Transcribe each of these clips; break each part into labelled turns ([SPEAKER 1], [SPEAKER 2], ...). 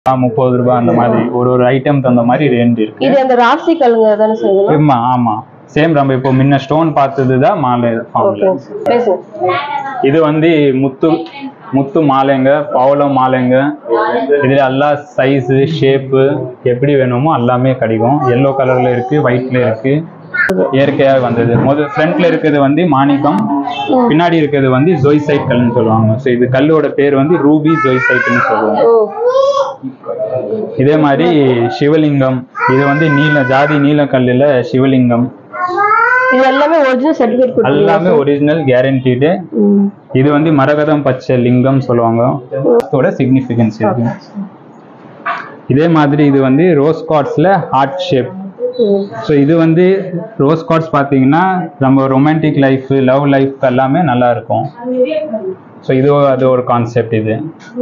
[SPEAKER 1] முப்பது ரூபாய் அந்த மாதிரி ஒரு ஒரு ஐட்டம் தகுந்த மாதிரி ரேஞ்ச் இருக்கு
[SPEAKER 2] இது அந்த ராசி கல்லுங்க தானே சொல்லுங்க
[SPEAKER 1] ஆமா ஆமா சேம் நம்ம இப்போ முன்ன ஸ்டோன் பார்த்தது தான் மாலை ஃபார்ம்ல
[SPEAKER 2] ஓகே பேசுங்க
[SPEAKER 1] இது வந்து முத்து முத்து மாலைங்க பவளம் மாலைங்க இதுல எல்லா சைஸு ஷேப்பு எப்படி வேணுமோ எல்லாமே கிடைக்கும் எல்லோ கலர்ல இருக்கு ஒயிட்ல இருக்கு இயற்கையா வந்தது முதல் ஃப்ரண்ட்ல இருக்கிறது வந்து மாணிக்கம் பின்னாடி இருக்கிறது வந்து ஜோய்சைட் கல்லுன்னு சொல்லுவாங்க ஸோ இது கல்லோட பேர் வந்து ரூபி ஜோய்சைட்னு சொல்லுவாங்க
[SPEAKER 2] ஓ
[SPEAKER 1] இதே மாதிரி சிவலிங்கம் இது வந்து நீல ஜாதி நீல கல்லுல சிவலிங்கம்
[SPEAKER 2] இது எல்லாமே ஒரிஜினல் சர்டிஃபிகேட் கொடுத்தீங்க
[SPEAKER 1] எல்லாமே ஒரிஜினல் கேரண்டீடு
[SPEAKER 2] ம்.
[SPEAKER 1] இது வந்து மரகதம் பச்சை லிங்கம் சொல்லுவாங்க அதோட சிக்னிஃபிகன்ஸ் இருக்கு இதே மாதிரி இது வந்து ரோஸ் கார்ட்ஸ்ல ஹார்ட் ஷேப்
[SPEAKER 2] ம்.
[SPEAKER 1] ஸோ இது வந்து ரோஸ் கார்ட்ஸ் பார்த்தீங்கன்னா நம்ம ரொமான்டிக் லைஃப் லவ் லைஃப் எல்லாமே நல்லா இருக்கும் ஸோ இது அது ஒரு கான்செப்ட் இது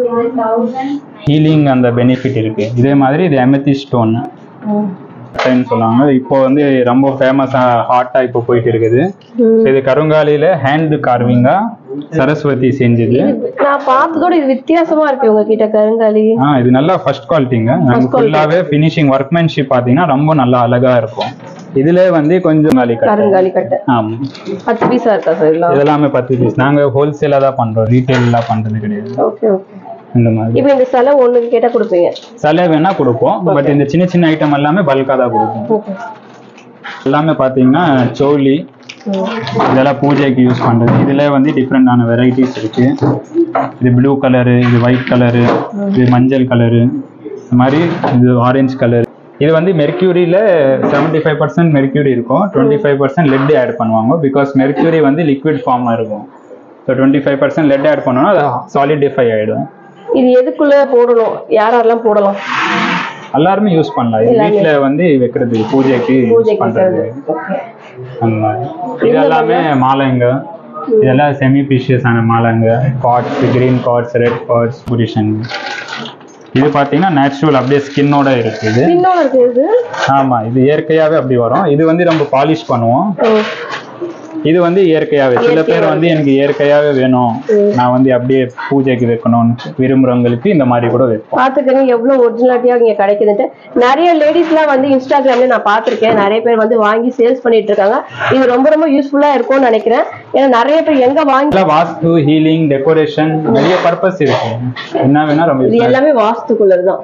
[SPEAKER 1] ஹீலிங் அந்த பெனிஃபிட் இருக்கு இதே மாதிரி இது எமத்தி ஸ்டோன்
[SPEAKER 2] ம்.
[SPEAKER 1] சொல்லுவாங்க இப்போ வந்து ரொம்ப ஃபேமஸாக ஹாட்டாக இப்போ போயிட்டு இருக்குது
[SPEAKER 2] ம்.
[SPEAKER 1] So இது கருங்காலியில ஹேண்ட் கார்விங்கா சரஸ்வதி செஞ்சது
[SPEAKER 2] நான் பார்த்ததோட இது வித்தியாசமா இருக்கு உங்ககிட்ட கருங்காலி
[SPEAKER 1] ஆ இது நல்லா ஃபர்ஸ்ட் குவாலிட்டிங்க நாங்க
[SPEAKER 2] quality.
[SPEAKER 1] ஃபுல்லாவே ஃபினிஷிங் ஒர்க்மேன்ஷிப் பாத்தீங்கன்னா ரொம்ப நல்லா அழகா இருக்கும் இதுல வந்து கொஞ்சம் காலி கட்டு
[SPEAKER 2] கருங்காலி கட்டை
[SPEAKER 1] ஆமா
[SPEAKER 2] பத்து பீஸா இருக்கா சார் எல்லாம்
[SPEAKER 1] இதெல்லாமே பத்து பீஸ் நாங்க ஹோல்சேலா தான் பண்றோம் ரீட்டைல்லாம் பண்றது கிடையாது
[SPEAKER 2] ஓகே ஓகே
[SPEAKER 1] இந்த மாதிரி
[SPEAKER 2] இப்போ இந்த செலவு ஒண்ணுக்கு கேட்டா கொடுப்பீங்க
[SPEAKER 1] சில வேணா கொடுப்போம் பட் இந்த சின்ன சின்ன ஐட்டம் எல்லாமே பல்கா தான் கொடுப்போம்
[SPEAKER 2] ஓகே
[SPEAKER 1] எல்லாமே பாத்தீங்கன்னா சோலி இதெல்லாம் பூஜைக்கு யூஸ் பண்றது இதுல வந்து டிஃப்ரெண்டான வெரைட்டிஸ் இருக்கு இது ப்ளூ கலரு இது ஒயிட் கலரு இது மஞ்சள் கலரு இந்த மாதிரி இது ஆரஞ்சு கலர் இது வந்து மெர்க்யூரியில செவன்டி ஃபைவ் பர்சன்ட் மெர்க்யூரி இருக்கும் twenty five percent lead add பண்ணுவாங்க பிகாஸ் மெர்க்யூரி வந்து லிக்விட் ஃபார்மாக இருக்கும் so twenty five percent lead add பண்ணோம்னா அது சாலிடிஃபை ஆகிடும்
[SPEAKER 2] இது எதுக்குள்ள போடணும் யார் யாரெல்லாம் போடலாம்
[SPEAKER 1] எல்லாருமே யூஸ் பண்ணலாம் இது வீட்டில் வந்து வைக்கிறது பூஜைக்கு யூஸ்
[SPEAKER 2] பூஜைக்கு
[SPEAKER 1] பண்ணுறது
[SPEAKER 2] ஓகே
[SPEAKER 1] அந்த மாதிரி இது எல்லாமே மாலைங்க இதெல்லாம் செமி ஆன மாலைங்க quartz green quartz red quartz புரிஷன் இது பார்த்தீங்கன்னா நேச்சுரல் அப்படியே ஸ்கின்னோட இருக்குது
[SPEAKER 2] பின்னோட இருக்கு இது
[SPEAKER 1] ஆமா இது இயற்கையாவே அப்படி வரும் இது வந்து நம்ம பாலிஷ் பண்ணுவோம்
[SPEAKER 2] ஓ.
[SPEAKER 1] இது வந்து இயற்கையாவே சில பேர் வந்து எனக்கு இயற்கையாவே வேணும் நான் வந்து அப்படியே பூஜைக்கு வைக்கணும்னு விரும்புறவங்களுக்கு இந்த மாதிரி கூட வைப்போம்
[SPEAKER 2] பாத்துக்கங்க எவ்வளவு ஒரிஜினாலிட்டியா இங்க கிடைக்குதுன்ட்டு நிறைய லேடிஸ்லாம் வந்து இன்ஸ்டாகிராம்ல நான் பார்த்திருக்கேன் நிறைய பேர் வந்து வாங்கி சேல்ஸ் பண்ணிட்டு இருக்காங்க இது ரொம்ப ரொம்ப யூஸ்ஃபுல்லா இருக்கும்னு நினைக்கிறேன் ஏன்னா நிறைய பேர் எங்க வாங்கி
[SPEAKER 1] இதெல்லாம் வாஸ்து ஹீலிங் டெக்கரேஷன் நிறைய பர்பஸ் இருக்கு என்ன வேணா ரொம்ப
[SPEAKER 2] இது எல்லாமே வாஸ்துக்குள்ளதுதான்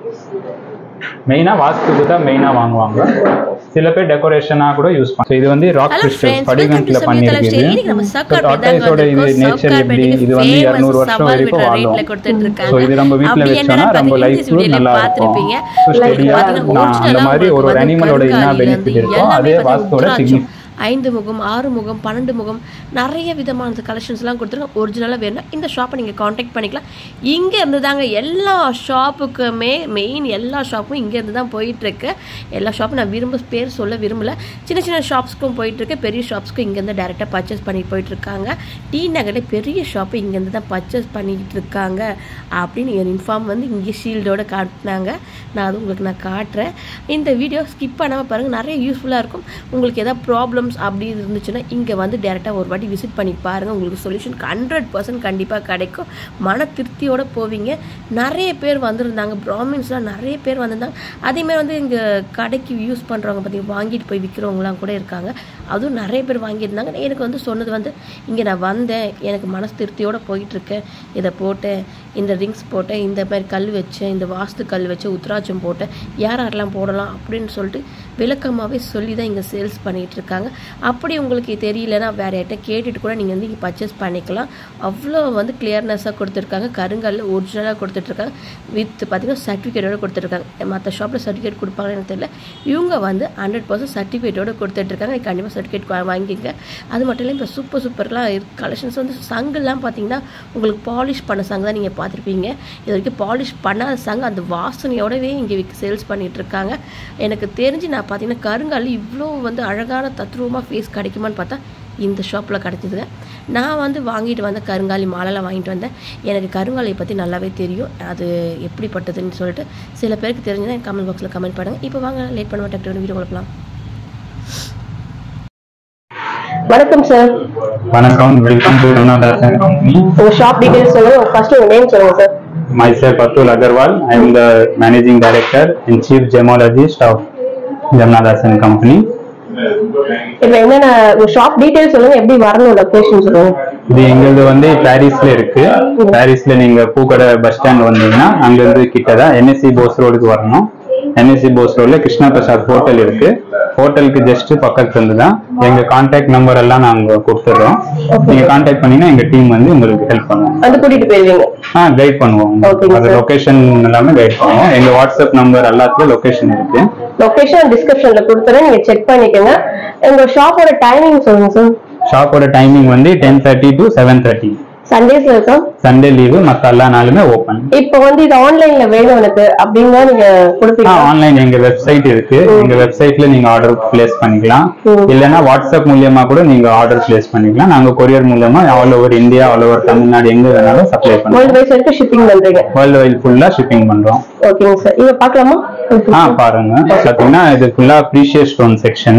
[SPEAKER 1] மெயினா வாஸ்துக்கு தான் மெயினா வாங்குவாங்க சில பேர் டெக்கரேஷனா கூட யூஸ் பண்ணுவாங்க இது வந்து rock
[SPEAKER 3] hello
[SPEAKER 1] crystal
[SPEAKER 3] friends welcome to
[SPEAKER 1] படிகன்ஸ்ல
[SPEAKER 3] சமயதள ஸ்டே
[SPEAKER 1] பண்ணிருக்குது
[SPEAKER 3] இன்னைக்கு நம்ம சர்க்கார்
[SPEAKER 1] டாட்டாய்ஸோட இது நேச்சர் எப்படி இது வந்து 200 வருஷம் வரைக்கும் வாழும் ஸோ இது நம்ம வீட்ல வச்சோம்னா நம்ம லைஃப் நல்லா இருக்கும் ஸோ ஸ்டெடியா நான் அந்த மாதிரி ஒரு ஒரு அனிமலோட என்ன பெனிஃபிட் இருக்கோ அதே வாஸ்தோட சிக்னிஃபிக்
[SPEAKER 3] ஐந்து முகம் ஆறு முகம் பன்னெண்டு முகம் நிறைய விதமான கலெக்ஷன்ஸ்லாம் கொடுத்துருக்கோம் ஒரிஜினலாக வேணும்னா இந்த ஷாப்பை நீங்கள் காண்டாக்ட் பண்ணிக்கலாம் இங்கே இருந்து தாங்க எல்லா ஷாப்புக்குமே மெயின் எல்லா ஷாப்பும் இங்கே இருந்து தான் போயிட்டுருக்கு எல்லா ஷாப்பும் நான் விரும்ப பேர் சொல்ல விரும்பல சின்ன சின்ன ஷாப்ஸ்க்கும் போயிட்டுருக்கு பெரிய ஷாப்ஸ்க்கும் இங்கேருந்து டேரெக்டாக பர்ச்சேஸ் பண்ணி போயிட்டுருக்காங்க டி நகரில் பெரிய ஷாப்பு இங்கேருந்து தான் பர்ச்சேஸ் பண்ணிக்கிட்டு இருக்காங்க அப்படின்னு ஒரு இன்ஃபார்ம் வந்து இங்கே ஷீல்டோட காட்டினாங்க நான் அது உங்களுக்கு நான் காட்டுறேன் இந்த வீடியோ ஸ்கிப் பண்ணாமல் பாருங்கள் நிறைய யூஸ்ஃபுல்லாக இருக்கும் உங்களுக்கு எதாவது ப்ராப்ளம்ஸ் அப்படி இருந்துச்சுன்னா இங்கே வந்து டேரெக்டாக ஒரு வாட்டி விசிட் பண்ணி பாருங்கள் உங்களுக்கு சொல்யூஷன் ஹண்ட்ரட் பர்சன்ட் கண்டிப்பாக கிடைக்கும் மன திருப்தியோட போவீங்க நிறைய பேர் வந்திருந்தாங்க ப்ராமின்ஸ்லாம் நிறைய பேர் வந்திருந்தாங்க அதேமாதிரி வந்து இங்கே கடைக்கு யூஸ் பண்ணுறவங்க பார்த்தீங்கன்னா வாங்கிட்டு போய் விற்கிறவங்களாம் கூட இருக்காங்க அதுவும் நிறைய பேர் வாங்கியிருந்தாங்க எனக்கு வந்து சொன்னது வந்து இங்கே நான் வந்தேன் எனக்கு மனசு திருப்தியோட போயிட்டு இருக்கேன் இதை போட்டேன் இந்த ரிங்ஸ் போட்டேன் இந்த மாதிரி கல் வச்சேன் இந்த வாஸ்து கல் வச்சு உத்ராட்சம் போட்டேன் யார் யாரெல்லாம் போடலாம் அப்படின்னு சொல்லிட்டு விளக்கமாகவே சொல்லி தான் இங்கே சேல்ஸ் பண்ணிகிட்டு இருக்காங்க அப்படி உங்களுக்கு தெரியலனா வேற யார்கிட்ட கேட்டுட்டு கூட நீங்கள் வந்து இங்கே பர்ச்சேஸ் பண்ணிக்கலாம் அவ்வளோ வந்து கிளியர்னஸாக கொடுத்துருக்காங்க கருங்கல் ஒரிஜினலாக கொடுத்துட்ருக்காங்க வித் பார்த்தீங்கன்னா சர்டிஃபிகேட்டோட கொடுத்துட்ருக்காங்க மற்ற ஷாப்பில் சர்டிஃபிகேட் கொடுப்பாங்கன்னு எனக்கு தெரியல இவங்க வந்து ஹண்ட்ரட் பர்சன்ட் சர்டிஃபிகேட்டோட கொடுத்துட்ருக்காங்க கண்டிப்பாக சர்டிஃபிகேட் வாங்கிங்க அது மட்டும் இல்லை இப்போ சூப்பர் சூப்பர்லாம் கலெக்ஷன்ஸ் வந்து சங்குலாம் பார்த்தீங்கன்னா உங்களுக்கு பாலிஷ் பண்ண சங்கு தான் நீங்கள் பார்த்துருப்பீங்க இது வரைக்கும் பாலிஷ் பண்ணாத சங்கு அந்த வாசனையோடவே இங்கே சேல்ஸ் பண்ணிட்டு இருக்காங்க எனக்கு தெரிஞ்சு நான் பார்த்தீங்கன்னா கருங்கால் இவ்வளோ வந்து அழகான தத்ரூபமாக ஃபேஸ் கிடைக்குமான்னு பார்த்தா இந்த ஷாப்பில் கிடச்சிதுங்க நான் வந்து வாங்கிட்டு வந்த கருங்காலி மாலைலாம் வாங்கிட்டு வந்தேன் எனக்கு கருங்காலியை பற்றி நல்லாவே தெரியும் அது எப்படிப்பட்டதுன்னு சொல்லிட்டு சில பேருக்கு தெரிஞ்சதை கமெண்ட் பாக்ஸில் கமெண்ட் பண்ணுங்கள் இப்போ வாங்க லேட் பண்ண மாட்டேன் வீடியோ கொடுக்கலாம்
[SPEAKER 2] வணக்கம் சார்
[SPEAKER 1] வணக்கம் வெல்கம் டு கம்பெனி
[SPEAKER 2] உங்க ஷாப் டீடைல்ஸ் சொல்லுங்க ஃபர்ஸ்ட் உங்க நேம் சொல்லுங்க sir
[SPEAKER 1] myself Atul Agarwal. I am the managing director and chief gemologist of Jamnadasan Company.
[SPEAKER 2] இப்ப என்னென்ன ஷாப் டீடைல்ஸ் சொல்லுங்க எப்படி வரணும் லொகேஷன் சொல்லுங்க
[SPEAKER 1] இது எங்களது வந்து பாரிஸ்ல இருக்கு பாரிஸ்ல நீங்க பூக்கடை பஸ் ஸ்டாண்ட் வந்தீங்கன்னா அங்க இருந்து கிட்டதான் என்எஸ்சி போஸ் ரோடுக்கு வரணும் என்எஸ்சி போஸ் ரோட்ல கிருஷ்ணா பிரசாத் ஹோட்டல் இருக்கு ஹோட்டலுக்கு ஜஸ்ட் பக்கத்துல இருந்து தான் எங்க கான்டாக்ட் நம்பர் எல்லாம் நாங்க கொடுத்துடுறோம் நீங்க கான்டாக்ட் பண்ணீங்கன்னா எங்க டீம் வந்து உங்களுக்கு ஹெல்ப் பண்ணுவோம்
[SPEAKER 2] வந்து கூட்டிட்டு போயிருவீங்க
[SPEAKER 1] ஆ கைட் பண்ணுவோம்
[SPEAKER 2] Okay,
[SPEAKER 1] அது
[SPEAKER 2] sir.
[SPEAKER 1] லொகேஷன் எல்லாமே கைட் பண்ணுவோம் எங்க வாட்ஸ்அப் நம்பர் எல்லாத்துலயும் லொகேஷன் இருக்கு
[SPEAKER 2] லொகேஷன் டிஸ்கிரிப்ஷன்ல கொடுத்துறேன் நீங்க செக் பண்ணிக்கோங்க உங்க ஷாப்போட டைமிங் சொல்லுங்க சார்
[SPEAKER 1] ஷாப்போட டைமிங் வந்து ten thirty to seven thirty
[SPEAKER 2] சண்டேஸ்ல இருக்கா
[SPEAKER 1] சண்டே லீவு மத்த எல்லா நாளுமே ஓப்பன்
[SPEAKER 2] இப்போ வந்து இது ஆன்லைன்ல வேணும் எனக்கு அப்படின்னா நீங்க கொடுப்பீங்க
[SPEAKER 1] ஆன்லைன் எங்க வெப்சைட் இருக்கு எங்க வெப்சைட்ல நீங்க ஆர்டர் பிளேஸ் பண்ணிக்கலாம்
[SPEAKER 2] ம்.
[SPEAKER 1] இல்லைன்னா வாட்ஸ்அப் மூலியமா கூட நீங்க ஆர்டர் பிளேஸ் பண்ணிக்கலாம் நாங்க கொரியர் மூலமா all over India all over Tamil Nadu எங்க வேணாலும் சப்ளை பண்ணுவோம்
[SPEAKER 2] வேர்ல்டு வைஸ் வரைக்கும் ஷிப்பிங் பண்றீங்க
[SPEAKER 1] வேர்ல்டு வைட் ஃபுல்லா ஷிப்பிங் பண்றோம்
[SPEAKER 2] ஓகேங்க சார் இதை பார்க்கலாமா
[SPEAKER 1] ஆ பாருங்க பாத்தீங்கன்னா இது ஃபுல்லா ப்ரீஷியஸ் ஸ்டோன் செக்ஷன்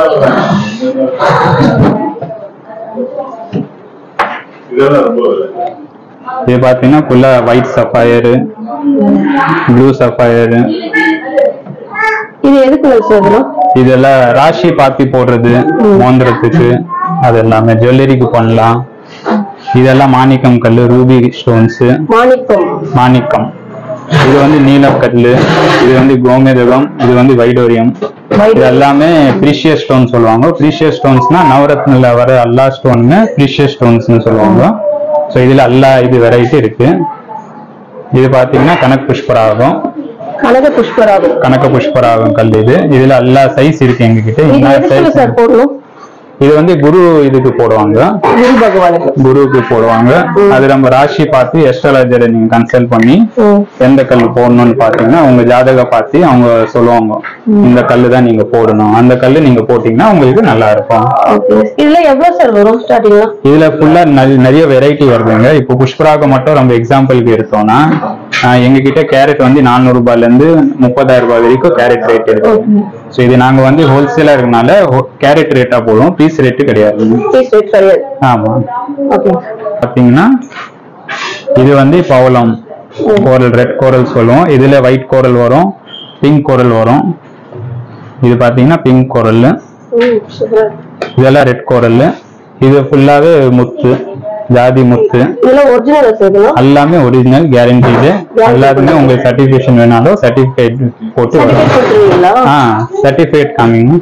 [SPEAKER 1] இது பாத்தீங்கன்னா ஃபுல்லா ஒயிட் சஃபயர் ப்ளூ சஃபயர்
[SPEAKER 2] இது எதுக்குள்ள சார் இதெல்லாம்
[SPEAKER 1] இதெல்லாம் ராசி பாத்தி போடுறது மோந்திரத்துக்கு அது எல்லாமே ஜுவல்லரிக்கு பண்ணலாம் இதெல்லாம் மாணிக்கம் கல்லு ரூபி ஸ்டோன்ஸ்
[SPEAKER 2] மாணிக்கம்
[SPEAKER 1] மாணிக்கம் இது வந்து நீலக்கல்லு இது வந்து கோமேதகம் இது வந்து வைடோரியம் இது எல்லாமே ப்ரீஷியஸ் ஸ்டோன் சொல்லுவாங்க ப்ரீஷியஸ் ஸ்டோன்ஸ்னா நவரத்னில் வர எல்லா ஸ்டோனுமே ப்ரீஷியஸ் ஸ்டோன்ஸ்னு சொல்லுவாங்க ஸோ இதுல எல்லா இது வெரைட்டி இருக்கு இது பாத்தீங்கன்னா கனக் புஷ்பராகம்
[SPEAKER 2] கனக புஷ்பராகம்
[SPEAKER 1] கனக புஷ்பராகம் கல் இது இதுல எல்லா சைஸ் இருக்கு எங்ககிட்ட
[SPEAKER 2] இது
[SPEAKER 1] என்ன
[SPEAKER 2] எதுக்குள்ள
[SPEAKER 1] சைஸ்
[SPEAKER 2] சார் போடணும்
[SPEAKER 1] இது வந்து குரு இதுக்கு போடுவாங்க
[SPEAKER 2] குரு பகவானுக்கு
[SPEAKER 1] குருவுக்கு போடுவாங்க அது நம்ம ராசி பார்த்து எஸ்ட்ராலஜரை நீங்க கன்சல்ட் பண்ணி
[SPEAKER 2] ம்.
[SPEAKER 1] எந்த கல் போடணும்னு பாத்தீங்கன்னா உங்க ஜாதக பார்த்து அவங்க சொல்லுவாங்க இந்த கல்லு தான் நீங்க போடணும் அந்த கல்லு நீங்க போட்டீங்கன்னா உங்களுக்கு நல்லா இருக்கும்
[SPEAKER 2] ஓகே இதுல எவ்வளவு சார் வரும் ஸ்டார்டிங்ல
[SPEAKER 1] இதுல ஃபுல்லா நிறைய வெரைட்டி வருதுங்க இப்போ புஷ்பராகம் மட்டும் நம்ம எக்ஸாம்பிளுக்கு எடுத்தோம்னா ஆஹ் எங்க கிட்ட கேரட் வந்து 400 ரூபாய்ல இருந்து முப்பதாயிரம் ரூபாய் வரைக்கும் கேரட் ரேட் இருக்கு ஸோ இது நாங்க வந்து ஹோல்சேலா இருக்கனால கேரட் ரேட்டா போடுவோம் பீஸ் ரேட்டு கிடையாது
[SPEAKER 2] பீஸ் ரேட் கிடையாது
[SPEAKER 1] ஆமா
[SPEAKER 2] ஓகே
[SPEAKER 1] பாத்தீங்கன்னா இது வந்து பவளம் கோரல் ரெட் கோரல் சொல்லுவோம் இதுல ஒயிட் கோரல் வரும் பிங்க் கோரல் வரும் இது பாத்தீங்கன்னா பிங்க் கோரல்
[SPEAKER 2] ம் சூப்பர்
[SPEAKER 1] இதெல்லாம் ரெட் கோரல் இது ஃபுல்லாவே முத்து ஜாதி முத்து
[SPEAKER 2] இதெல்லாம் ஒரிஜினல் சார் இதெல்லாம்
[SPEAKER 1] எல்லாமே ஒரிஜினல் கேரண்டீடு எல்லாத்துக்குமே உங்களுக்கு சர்டிபிகேஷன் வேணாலும் சர்டிபிகேட் போட்டு வரும்
[SPEAKER 2] சர்டிஃபிகேட் கொடுத்துருவீங்களா
[SPEAKER 1] ஆ சர்டிபிகேட் காமிங்க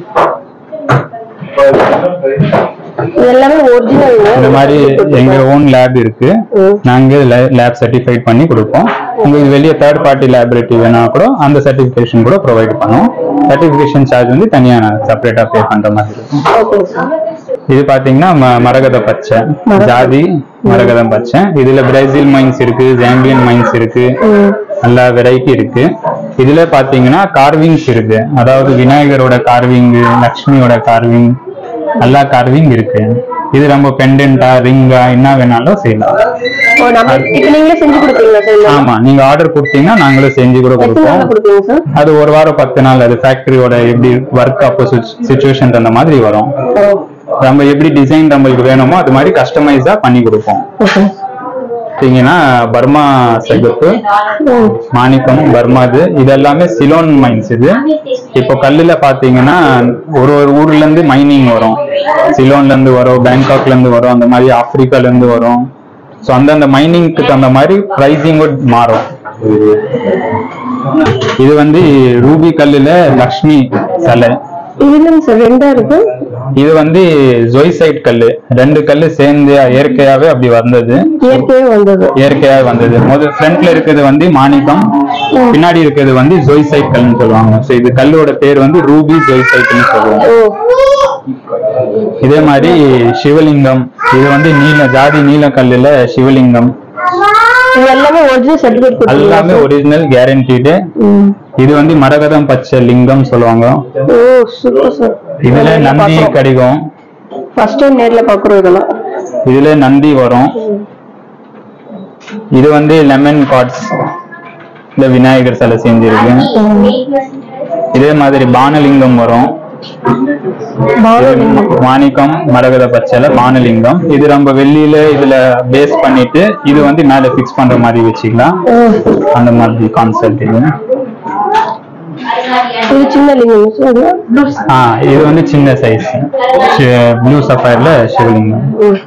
[SPEAKER 2] இது எல்லாமே ஒரிஜினல்
[SPEAKER 1] இந்த மாதிரி எங்க ஓன் லேப் இருக்கு
[SPEAKER 2] ம்.
[SPEAKER 1] நாங்க லேப் சர்டிஃபைட் பண்ணி கொடுப்போம் உங்களுக்கு வெளியே தேர்ட் பார்ட்டி லேபரேட்டரி வேணா கூட அந்த சர்டிஃபிகேஷன் கூட ப்ரொவைட் பண்ணுவோம் சர்டிஃபிகேஷன் சார்ஜ் வந்து தனியா செப்பரேட்டா பே பண்ற மாதிரி இருக்கும்
[SPEAKER 2] ஓகே சார்
[SPEAKER 1] இது பாத்தீங்கன்னா ம- மரகத பச்சை ஜாதி மரகதம் பச்சை இதுல பிரேசில் மைன்ஸ் இருக்கு ஜாம்பியன் மைன்ஸ் இருக்கு
[SPEAKER 2] ம்
[SPEAKER 1] எல்லா வெரைட்டி இருக்கு இதுல பாத்தீங்கன்னா கார்விங்ஸ் இருக்கு அதாவது விநாயகரோட கார்விங் லக்ஷ்மியோட கார்விங் எல்லா கார்விங் இருக்கு இது நம்ம பெண்டன்டா ரிங்கா என்ன வேணாலும் செய்யலாம்
[SPEAKER 2] ஓ நம்ம இப்போ நீங்களே செஞ்சு கொடுப்பீங்களா சார் இல்ல?
[SPEAKER 1] ஆமா நீங்க ஆர்டர் கொடுத்தீங்கன்னா நாங்களும் செஞ்சு கூட
[SPEAKER 2] எத்தனை நாள்ல
[SPEAKER 1] கொடுப்போம்
[SPEAKER 2] கொடுப்பீங்க சார்
[SPEAKER 1] அது ஒரு வாரம் பத்து நாள் அது ஃபேக்டரியோட எப்படி ஒர்க் அப்போ சுச்சுவேஷன் அந்த மாதிரி வரும்
[SPEAKER 2] ஓ
[SPEAKER 1] நம்ம எப்படி டிசைன் நம்மளுக்கு வேணுமோ அது மாதிரி கஸ்டமைஸா பண்ணி கொடுப்போம்
[SPEAKER 2] ஓகே
[SPEAKER 1] பார்த்தீங்கன்னா பர்மா செகப்பு
[SPEAKER 2] ம்
[SPEAKER 1] மாணிக்கம் பர்மாது இது எல்லாமே சிலோன் மைன்ஸ் இது இப்போ கல்லுல பாத்தீங்கன்னா ஒரு ஒரு ஊர்ல இருந்து மைனிங் வரும் சிலோன்ல இருந்து வரும் பேங்காக்ல இருந்து வரும் அந்த மாதிரி ஆப்பிரிக்கால இருந்து வரும் ஸோ அந்தந்த மைனிங்க்கு தகுந்த மாதிரி ப்ரைஸிங் மாறும் இது வந்து ரூபி கல்லுல லக்ஷ்மி சிலை
[SPEAKER 2] இது இல்லைங்க சார் ரெண்டா இருக்கு
[SPEAKER 1] இது வந்து ஜொய்சைட் கல்லு ரெண்டு கல்லு சேர்ந்து இயற்கையாவே அப்படி வந்தது
[SPEAKER 2] இயற்கையே வந்தது
[SPEAKER 1] இயற்கையா வந்தது முதல் ஃப்ரண்ட்ல இருக்கிறது வந்து மாணிக்கம் பின்னாடி இருக்கிறது வந்து ஜொய்சைட் கல்னு சொல்லுவாங்க ஸோ இது கல்லோட பேர் வந்து ரூபி ஜொய்சைட்னு சொல்லுவாங்க
[SPEAKER 2] ஓ
[SPEAKER 1] இதே மாதிரி சிவலிங்கம் இது வந்து நீல ஜாதி நீல கல்லுல சிவலிங்கம்
[SPEAKER 2] இது எல்லாமே ஒரிஜினல் சர்டிஃபிகேட்
[SPEAKER 1] எல்லாமே
[SPEAKER 2] கொடுத்தீங்களா
[SPEAKER 1] ஒரிஜினல் கேரண்டீடு
[SPEAKER 2] ம்
[SPEAKER 1] இது வந்து மரகதம் பச்சை லிங்கம் சொல்லுவாங்க
[SPEAKER 2] ஓ சூப்பர் சார்
[SPEAKER 1] இதுல நந்தி கடிகம்
[SPEAKER 2] ஃபர்ஸ்ட் டைம் நேர்ல பாக்குறோம் இதெல்லாம்
[SPEAKER 1] இதுல நந்தி வரும் இது வந்து லெமன் கார்ட்ஸ் இந்த விநாயகர் சிலை செஞ்சிருக்கு இதே மாதிரி பானலிங்கம் வரும் மாணிக்கம் மரகத பச்சைல மானலிங்கம் இது நம்ம வெள்ளியில இதுல பேஸ் பண்ணிட்டு இது வந்து மேல ஃபிக்ஸ் பண்ற மாதிரி வச்சுக்கலாம் அந்த மாதிரி கான்செப்ட் இது
[SPEAKER 2] இது சின்ன லிங்கம் சார்
[SPEAKER 1] ஆ இது வந்து சின்ன சைஸ் ப்ளூ சஃபயர்ல சிவலிங்கம்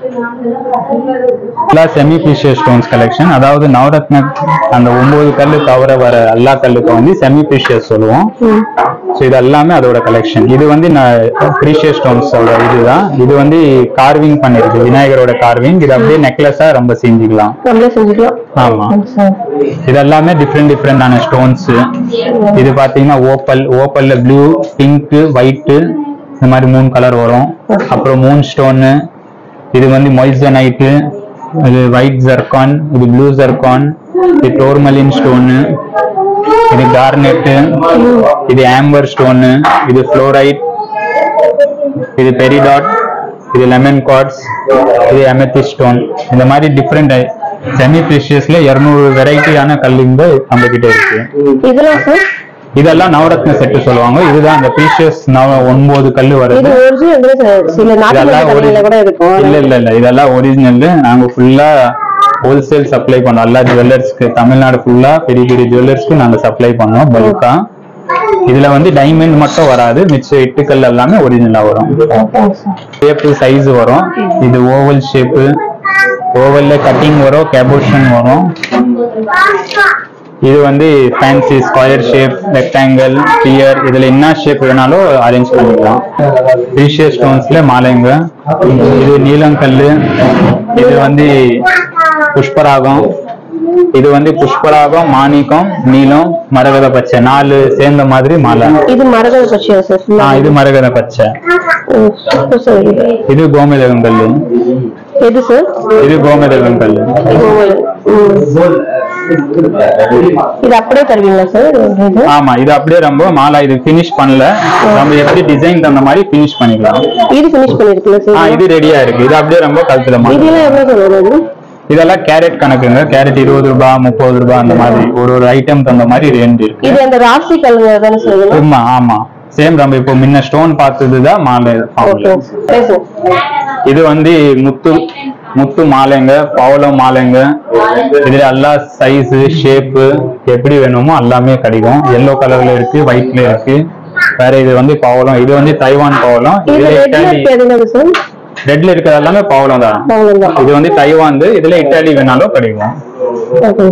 [SPEAKER 1] எல்லாம் செமி ப்ரீஷியஸ் ஸ்டோன்ஸ் கலெக்ஷன் அதாவது நவரத்ன அந்த ஒன்பது கல்லு தவிர வர எல்லா கல்லுக்கும் வந்து செமி ப்ரீஷியஸ் சொல்லுவோம் ஸோ இது எல்லாமே அதோட கலெக்ஷன் இது வந்து ப்ரீஷியஸ் ஸ்டோன்ஸோட இதுதான் இது வந்து கார்விங் பண்ணிருக்கு விநாயகரோட கார்விங் இது அப்படியே நெக்லஸா ரொம்ப செஞ்சுக்கலாம்
[SPEAKER 2] நம்மளே செஞ்சுக்கலாம்
[SPEAKER 1] ஆமா இது எல்லாமே டிஃப்ரெண்ட் டிஃப்ரெண்டான ஸ்டோன்ஸ் இது பாத்தீங்கன்னா ஓப்பல் ஓப்பல்ல ப்ளூ பிங்க் ஒயிட் இந்த மாதிரி மூணு கலர் வரும் அப்புறம் மூன் ஸ்டோனு இது வந்து மொய்சனைட்டு இது ஒயிட் ஜர்கான் இது ப்ளூ ஜர்கான் இது டோர்மலின் ஸ்டோனு இது கார்னெட்டு இது ஆம்பர் ஸ்டோனு இது ஃப்ளோரைட் இது பெரிடாட் இது லெமன் கார்ட்ஸ் இது அமெத்தி ஸ்டோன் இந்த மாதிரி டிஃப்ரெண்ட் செமி ப்ரீஷியஸ்ல இருநூறு வெரைட்டியான கல்லுங்க நம்ம கிட்ட இருக்கு
[SPEAKER 2] இதெல்லாம் சார்
[SPEAKER 1] இதெல்லாம் நவரத்ன செட்டு சொல்லுவாங்க இதுதான் அந்த ப்ரீஷியஸ் நவ ஒன்பது கல்லு வருது
[SPEAKER 2] இது ஒரிஜினல் சில நாட்டு
[SPEAKER 1] இதெல்லாம்
[SPEAKER 2] கடையில கூட இருக்கும்
[SPEAKER 1] இல்ல இல்ல இல்ல இதெல்லாம் ஒரிஜினல் நாங்க ஃபுல்லா ஹோல்சேல் சப்ளை பண்ணோம் எல்லா ஜுவல்லர்ஸ்க்கு தமிழ்நாடு ஃபுல்லா பெரிய பெரிய ஜுவல்லர்ஸ்க்கு நாங்க சப்ளை பண்ணோம் பல்கா இதுல வந்து டைமண்ட் மட்டும் வராது மிச்ச எட்டுக்கல் எல்லாமே ஒரிஜினலா வரும் ஷேப்பு சைஸ் வரும் இது ஓவல் ஷேப்பு ஓவல்ல கட்டிங் வரும் கேபோஷன் வரும் இது வந்து fancy square shape rectangle pear இதுல என்ன ஷேப் வேணாலும் அரேஞ்ச் பண்ணிக்கலாம் ப்ரீஷியஸ் ஸ்டோன்ஸ்ல மாலைங்க இது நீலங்கல்லு இது வந்து புஷ்பராகம் இது வந்து புஷ்பராகம் மாணிக்கம் நீலம் மரகத பச்சை நாலு சேர்ந்த மாதிரி மாலை
[SPEAKER 2] இது மரகத பச்சையா சார்
[SPEAKER 1] ஆ, இது மரகத பச்சை
[SPEAKER 2] சார்
[SPEAKER 1] இது கோமேதகம் கல்லு
[SPEAKER 2] எது சார்
[SPEAKER 1] இது கோமேதகம் கல்லு
[SPEAKER 2] கோவல். ம். இது அப்படியே தருவீங்களா சார் இது
[SPEAKER 1] ஆமா இது அப்படியே ரொம்ப மாலா இது ஃபினிஷ் பண்ணல நம்ம எப்படி டிசைன் தந்த மாதிரி ஃபினிஷ் பண்ணிக்கலாம்
[SPEAKER 2] இது ஃபினிஷ் பண்ணிருக்கீங்களா
[SPEAKER 1] ஆ
[SPEAKER 2] சார்
[SPEAKER 1] இது ரெடியா இருக்கு இது அப்படியே ரொம்ப கழுத்துல மாலை.
[SPEAKER 2] இதெல்லாம் எவ்வளவு சார் வருது
[SPEAKER 1] இதெல்லாம் கேரட் கணக்குங்க கேரட் இருபது ரூபாய் முப்பது ரூபாய் அந்த மாதிரி ஒரு ஒரு ஐட்டம் தந்த மாதிரி ரேஞ்ச் இருக்கு
[SPEAKER 2] இது அந்த ராசி கல்லுங்க தானே சார் இதெல்லாம்?
[SPEAKER 1] ஆமா ஆமா சேம் நம்ம இப்போ முன்ன ஸ்டோன் பார்த்ததுதான் மாலை
[SPEAKER 2] ஓகே சரி சார்
[SPEAKER 1] இது வந்து முத்து முத்து மாலைங்க பவளம் மாலைங்க இதுல எல்லா சைஸ் ஷேப்பு எப்படி வேணுமோ எல்லாமே கிடைக்கும் எல்லோ கலர்ல இருக்கு ஒயிட்ல இருக்கு வேற இது வந்து பவளம் இது வந்து தைவான் பவளம்
[SPEAKER 2] இது
[SPEAKER 1] இதுல
[SPEAKER 2] ரெட்ல
[SPEAKER 1] இட்டாலி
[SPEAKER 2] இருக்கு எதுங்க சார்
[SPEAKER 1] ரெட்ல இருக்கிறது எல்லாமே பவளம் தான்
[SPEAKER 2] அவ்வளவுதான்
[SPEAKER 1] இது வந்து தைவான் இதுல இட்டாலி வேணாலும் கிடைக்கும்
[SPEAKER 2] ஓகே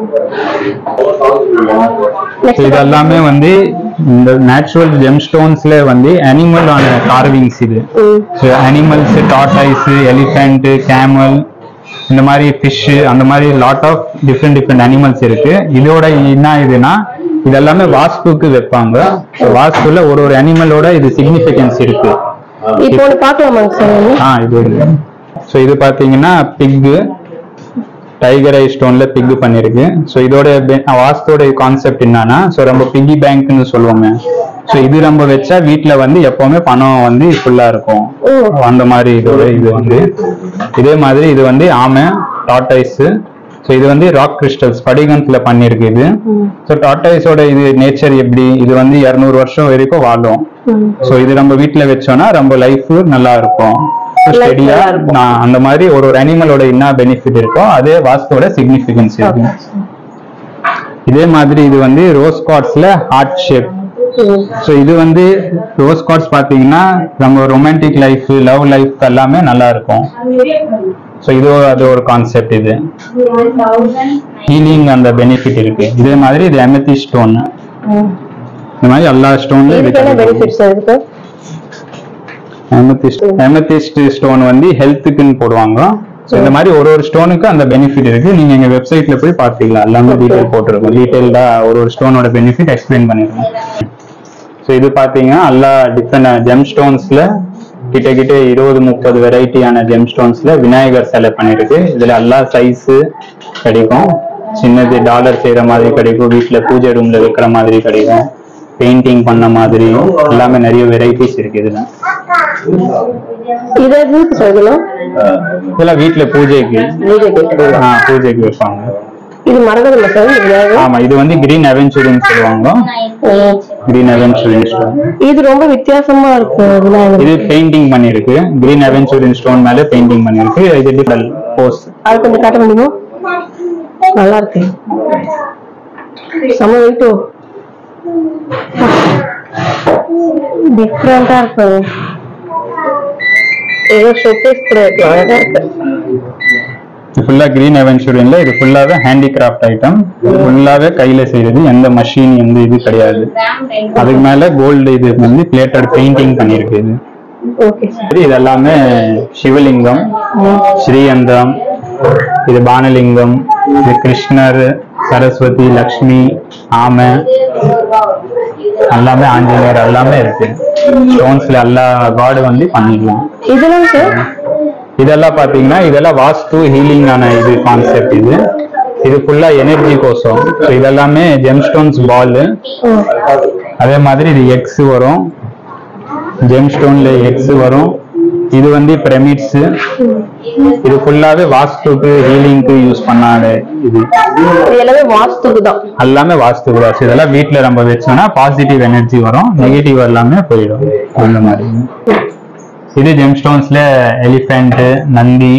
[SPEAKER 1] So இது எல்லாமே வந்து இந்த நேச்சுரல் ஜெம் ஸ்டோன்ஸ்ல வந்து அனிமல் ஆன கார்விங்ஸ் இது so animals tortoise elephant camel இந்த மாதிரி ஃபிஷ் அந்த மாதிரி lot of different different animals இருக்கு இதோட என்ன இதுனா இது எல்லாமே வாஸ்துக்கு வைப்பாங்க So வாஸ்துல ஒரு ஒரு அனிமலோட இது சிக்னிஃபிகன்ஸ் இருக்கு
[SPEAKER 2] இப்போ ஒண்ணு பாக்கலாமாங்க சார்
[SPEAKER 1] ஆ இது ஸோ இது பாத்தீங்கன்னா பிக்கு டைகர் ஐ ஸ்டோன்ல பிக் பண்ணிருக்கு ஸோ இதோட be- வாஸ்தோட கான்செப்ட் என்னன்னா ஸோ நம்ம பிக்கி பேங்க்னு சொல்லுவோமே ஸோ இது நம்ம வச்சா வீட்ல வந்து எப்பவுமே பணம் வந்து ஃபுல்லா இருக்கும்
[SPEAKER 2] ஓ.
[SPEAKER 1] அந்த மாதிரி இதோட இது வந்து இதே மாதிரி இது வந்து ஆமை டாட்டைஸ் ஸோ இது வந்து ராக் கிறிஸ்டல்ஸ் படிகத்துல பண்ணிருக்கு இது ஸோ டாட்டைஸோட இது நேச்சர் எப்படி இது வந்து இரநூறு வருஷம் வரைக்கும் வாழும் ஸோ இது நம்ம வீட்ல வச்சோம்னா ரொம்ப லைஃப் நல்லா இருக்கும் ஸ்டெடியா அந்த மாதிரி ஒரு ஒரு அனிமலோட என்ன பெனிஃபிட் இருக்கோ அதே வாஸ்துவோட சிக்னிஃபிகன்ஸ் இருக்கு இதே மாதிரி இது வந்து ரோஸ் கார்ட்ஸ்ல ஹார்ட் ஷேப் ஸோ இது வந்து ரோஸ் கார்ட்ஸ் பாத்தீங்கன்னா நம்ம ரொமான்டிக் லைஃப் லவ் லைஃப் எல்லாமே நல்லா இருக்கும் ஸோ இது ஒரு- அது ஒரு கான்செப்ட் இது ஹீலிங் அந்த பெனிஃபிட் இருக்கு இதே மாதிரி இது எமத்தி ஸ்டோன் இந்த மாதிரி எல்லா ஸ்டோன்லயும்
[SPEAKER 2] இதுக்கு என்ன பெனிஃபிட்ஸ் இருக்கு
[SPEAKER 1] எமத்திஸ்ட் எமத்திஸ்ட் ஸ்டோன் வந்து ஹெல்த்துக்குன்னு போடுவாங்க ஸோ இந்த மாதிரி ஒரு ஒரு ஸ்டோனுக்கு அந்த பெனிஃபிட் இருக்கு நீங்க எங்க வெப்சைட்ல போய் பார்த்துக்கலாம் எல்லாமே டீடைல் போட்டிருக்கோம் டீடைல்டா ஒரு ஒரு ஸ்டோனோட பெனிஃபிட் எக்ஸ்பிளைன் பண்ணிருக்கோம் ஸோ இது பாத்தீங்கன்னா எல்லா டிஃப்ரெண்ட் ஜெம் ஸ்டோன்ஸ்ல கிட்ட கிட்ட இருபது முப்பது வெரைட்டியான ஜெம் ஸ்டோன்ஸ்ல விநாயகர் சிலை பண்ணிருக்கு இதுல எல்லா சைஸ் கிடைக்கும் சின்னது டாலர் செய்யற மாதிரி கிடைக்கும் வீட்ல பூஜை ரூம்ல வைக்கிற மாதிரி கிடைக்கும் பெயிண்டிங் பண்ண மாதிரி எல்லாமே நிறைய வெரைட்டிஸ் இருக்கு இதுல
[SPEAKER 2] இது எதுக்கு சார் இதெல்லாம்
[SPEAKER 1] இதெல்லாம் வீட்ல பூஜைக்கு
[SPEAKER 2] பூஜைக்கு
[SPEAKER 1] ஆ, பூஜைக்கு வைப்பாங்க
[SPEAKER 2] இது மரகதம் சார் இது வேற
[SPEAKER 1] ஆமா இது வந்து கிரீன் அவென்ச்சூரின்னு சொல்லுவாங்க
[SPEAKER 2] ஓ.
[SPEAKER 1] கிரீன் அவென்ச்சுரின் ஸ்டோன்
[SPEAKER 2] இது ரொம்ப வித்தியாசமா இருக்கு விநாயகர்
[SPEAKER 1] இது பெயிண்டிங் பண்ணிருக்கு கிரீன் அவென்ச்சுரின் ஸ்டோன் மேல பெயிண்டிங் பண்ணிருக்கு இது டிஃபரல் போஸ்
[SPEAKER 2] அது கொஞ்சம் காட்ட முடியுமா நல்லா இருக்கு செம்ம வெயிட்டோ டிஃப்ரெண்டா இருக்கு ஏதோ ஷோகேஸ் கூட இருக்கு அழகா இருக்கு
[SPEAKER 1] இது ஃபுல்லா கிரீன் அவென்ச்சுரின்ல இது ஃபுல்லாவே ஹேண்டிகிராஃப்ட் ஐட்டம் ஃபுல்லாவே கையில செய்யறது எந்த மஷின் எந்த இது கிடையாது அதுக்கு மேல கோல்டு இது வந்து பிளேட்டட் பெயிண்டிங் பண்ணிருக்கு இது
[SPEAKER 2] ஓகே சார்
[SPEAKER 1] சரி, இது எல்லாமே சிவலிங்கம் ஸ்ரீயந்தம் இது பானலிங்கம் இது கிருஷ்ணர் சரஸ்வதி லக்ஷ்மி ஆமை எல்லாமே ஆஞ்சநேயர் எல்லாமே இருக்கு ஸ்டோன்ஸ்ல எல்லா காடு வந்து பண்ணிக்கலாம்
[SPEAKER 2] இதெல்லாம் சார்
[SPEAKER 1] இதெல்லாம் பாத்தீங்கன்னா இதெல்லாம் வாஸ்து ஹீலிங் ஆன இது கான்செப்ட் இது இது ஃபுல்லா எனர்ஜி கோசம் ஸோ இதெல்லாமே ஜெம் ஸ்டோன்ஸ் பால் அதே மாதிரி இது எக்ஸ் வரும் ஜெம் ஸ்டோன்ல எக்ஸ் வரும் இது வந்து பிரமிட்ஸ் இது ஃபுல்லாவே வாஸ்துக்கு ஹீலிங்க்கு யூஸ் பண்ணாத இது
[SPEAKER 2] இது எல்லாமே வாஸ்துக்கு தான்
[SPEAKER 1] எல்லாமே வாஸ்து தான் இதெல்லாம் வீட்ல நம்ம வச்சோம்னா பாசிட்டிவ் எனர்ஜி வரும் நெகட்டிவ் எல்லாமே போயிடும் அந்த மாதிரி இது ஜெம் ஸ்டோன்ஸ்ல எலிஃபென்ட் நந்தி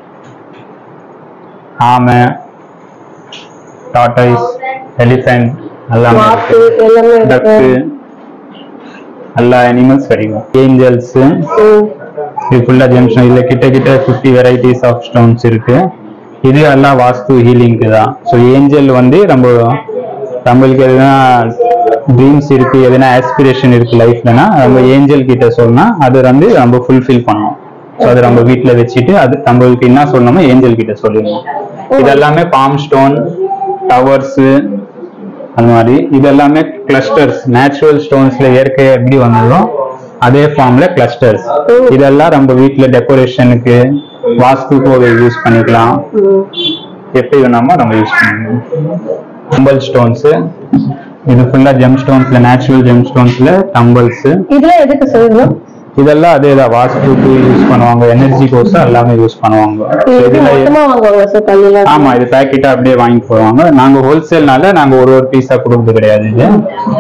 [SPEAKER 1] ஆமை டாட்டாய்ஸ் எலிஃபென்ட் எல்லாமே
[SPEAKER 2] வாத்து எல்லாமே இருக்கு
[SPEAKER 1] டக்கு எல்லா அனிமல்ஸ் கிடைக்கும் ஏஞ்சல்ஸ்
[SPEAKER 2] ம்.
[SPEAKER 1] இது ஃபுல்லா ஜெம் ஸ்டோன் இதுல கிட்ட கிட்ட ஃபிஃப்டி வெரைட்டிஸ் ஆஃப் ஸ்டோன்ஸ் இருக்கு இது எல்லாம் வாஸ்து ஹீலிங்க்கு தான் ஸோ ஏஞ்சல் வந்து நம்ம நம்மளுக்கு எதுனா ட்ரீம்ஸ் இருக்கு எதுனா ஆஸ்பிரேஷன் இருக்கு லைஃப்லனா நம்ம ஏஞ்சல் கிட்ட சொன்னா அது வந்து நம்ம ஃபுல்ஃபில் பண்ணோம் ஸோ அது நம்ம வீட்ல வச்சுட்டு அது நம்மளுக்கு என்ன சொல்லணுமோ ஏஞ்சல் கிட்ட சொல்லிடணும் இது எல்லாமே பாம் ஸ்டோன் டவர்ஸ் அந்த மாதிரி இது எல்லாமே கிளஸ்டர்ஸ் நேச்சுரல் ஸ்டோன்ஸ்ல இயற்கையா எப்படி வந்ததோ அதே ஃபார்ம்ல கிளஸ்டர்ஸ் இதெல்லாம் நம்ம வீட்ல டெக்கரேஷனுக்கு வாஸ்துக்கு யூஸ் பண்ணிக்கலாம்
[SPEAKER 2] ம்.
[SPEAKER 1] எப்படி வேணாமோ நம்ம யூஸ் பண்ணிக்கலாம் டம்பல் ஸ்டோன்ஸ் இது ஃபுல்லா ஜெம் ஸ்டோன்ஸ்ல நேச்சுரல் ஜெம் ஸ்டோன்ஸ்ல டம்பல்ஸ்
[SPEAKER 2] இதெல்லாம் எதுக்கு சார் இதெல்லாம்
[SPEAKER 1] இதெல்லாம் அதே தான் வாஸ்துக்கு யூஸ் பண்ணுவாங்க எனர்ஜி கோர்ஸ் எல்லாமே யூஸ் பண்ணுவாங்க So
[SPEAKER 2] இது
[SPEAKER 1] இதுல
[SPEAKER 2] மொத்தமா வாங்குவாங்க சார் கல்லுலாம்
[SPEAKER 1] ஆமா இது பேக்கெட்டா அப்படியே வாங்கி போவாங்க நாங்க ஹோல்சேல்னால நாங்க ஒரு ஒரு பீஸா கொடுக்கறது கிடையாது இது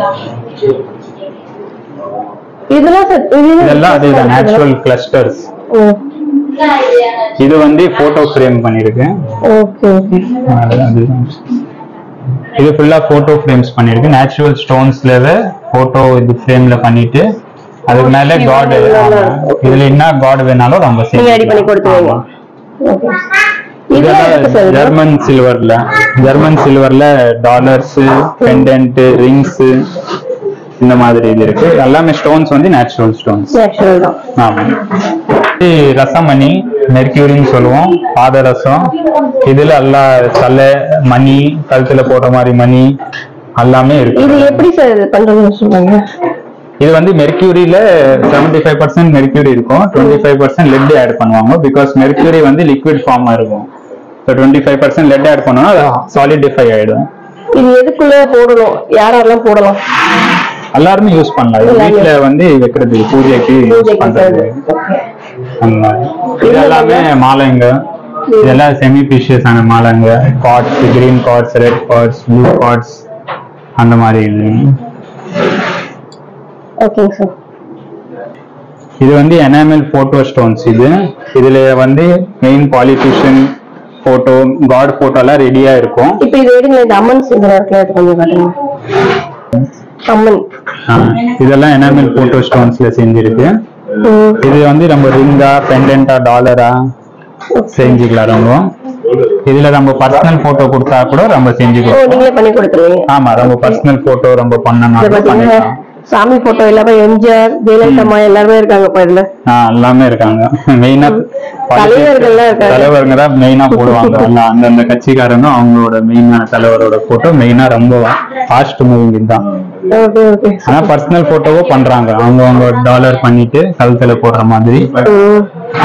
[SPEAKER 2] இதெல்லாம் சார்
[SPEAKER 1] இதெல்லாம் அதே தான் நேச்சுரல் கிளஸ்டர்ஸ் இது வந்து போட்டோ ஃப்ரேம் பண்ணிருக்கு
[SPEAKER 2] ஓகே ஓகே
[SPEAKER 1] அது- அதுதான். இது ஃபுல்லா போட்டோ ஃப்ரேம்ஸ் பண்ணிருக்கு நேச்சுரல் ஸ்டோன்ஸ்ல போட்டோ இது ஃப்ரேம்ல பண்ணிட்டு அதுக்கு மேல காட் இதுல என்ன காட் வேணாலும் நம்ம
[SPEAKER 2] நீங்க ரெடி பண்ணி கொடுத்துருவீங்க
[SPEAKER 1] ஆமா.
[SPEAKER 2] ஓகே இதெல்லாம் எதுக்கு சார்
[SPEAKER 1] இதெல்லாம்
[SPEAKER 2] இது?
[SPEAKER 1] ஜெர்மன் சில்வர்ல ஜெர்மன் சில்வர்ல டாலர்ஸ் பெண்டன்ட் ரிங்ஸ் இந்த மாதிரி இது இருக்கு எல்லாமே ஸ்டோன்ஸ் வந்து நேச்சுரல் ஸ்டோன்ஸ்
[SPEAKER 2] நேச்சுரல் தான்
[SPEAKER 1] ஆமா இது ரசமணி மெர்க்யூரின்னு சொல்லுவோம் பாதரசம் இதுல எல்லா தலை மணி கழுத்துல போடுற மாதிரி மணி எல்லாமே இருக்கு
[SPEAKER 2] இது எப்படி சார் இது பண்றதுன்னு சொல்லுங்க
[SPEAKER 1] இது வந்து மெர்க்யூரியில செவன்டி ஃபைவ் பர்சன்ட் மெர்க்யூரி இருக்கும் twenty five percent lead add பண்ணுவாங்க பிகாஸ் மெர்க்யூரி வந்து லிக்விட் ஃபார்மா இருக்கும் so twenty five percent lead add பண்ணோம்னா அது சாலிடிஃபை ஆயிடும்
[SPEAKER 2] இது எதுக்குள்ள போடணும் யாரெல்லாம் போடலாம்
[SPEAKER 1] எல்லாருமே யூஸ் பண்ணலாம் இது
[SPEAKER 2] எல்லாருமே.
[SPEAKER 1] வீட்ல வந்து வைக்கிறது பூஜைக்கு யூஸ்
[SPEAKER 2] பூஜைக்கு
[SPEAKER 1] பண்றது
[SPEAKER 2] ஓகே
[SPEAKER 1] அந்த மாதிரி. இது எல்லாமே மாலைங்க இதெல்லாம் செமி பிஷியஸ் ஆன மாலைங்க quartz green quartz red quartz blue quartz அந்த மாதிரி இது
[SPEAKER 2] ஓகேங்க சார்
[SPEAKER 1] இது வந்து எனாமல் போட்டோ ஸ்டோன்ஸ் இது இதுல வந்து main politician photo god photo எல்லாம் ரெடியா இருக்கும்
[SPEAKER 2] இப்போ இது எடுங்க இந்த அம்மன் இந்த இடத்துல எடுத்து கொஞ்சம் காட்டுங்க அம்மன்
[SPEAKER 1] ஆஹ் இதெல்லாம் எனாமல் போட்டோ ஸ்டோன்ஸ்ல செஞ்சிருக்கு
[SPEAKER 2] ம்.
[SPEAKER 1] இது வந்து நம்ம ரிங்கா பெண்டன்டா டாலரா செஞ்சுக்கலாம் ரொம்ப இதுல நம்ம பர்சனல் போட்டோ கொடுத்தா கூட நம்ம செஞ்சு
[SPEAKER 2] ஓ
[SPEAKER 1] கொடுப்போம்
[SPEAKER 2] நீங்களே பண்ணி கொடுத்துருவீங்க
[SPEAKER 1] ஆமா நம்ம பர்சனல் போட்டோ ரொம்ப
[SPEAKER 2] இது
[SPEAKER 1] பண்ணணும்
[SPEAKER 2] பாத்தீங்கன்னா
[SPEAKER 1] பண்ணிக்கலாம்
[SPEAKER 2] சாமி போட்டோ எல்லாமே எம்ஜிஆர் ஜெயலலிதா எல்லாருமே இருக்காங்க இப்ப இதுல
[SPEAKER 1] ஆஹ் எல்லாமே இருக்காங்க மெயினா
[SPEAKER 2] தலைவர்கள்லாம் இருக்காங்க.
[SPEAKER 1] தலைவருங்க தான் மெயினா போடுவாங்க எல்லாம் அந்தந்த கட்சிக்காரங்க அவங்களோட மெயினான தலைவரோட போட்டோ மெயினா ரொம்ப ஃபாஸ்ட் மூவிங் இதுதான்
[SPEAKER 2] ஓகே ஓகே
[SPEAKER 1] ஆனா பர்சனல் போட்டோவோ பண்றாங்க அவங்க அவங்க டாலர் பண்ணிட்டு கழுத்துல போடுற மாதிரி
[SPEAKER 2] ம்.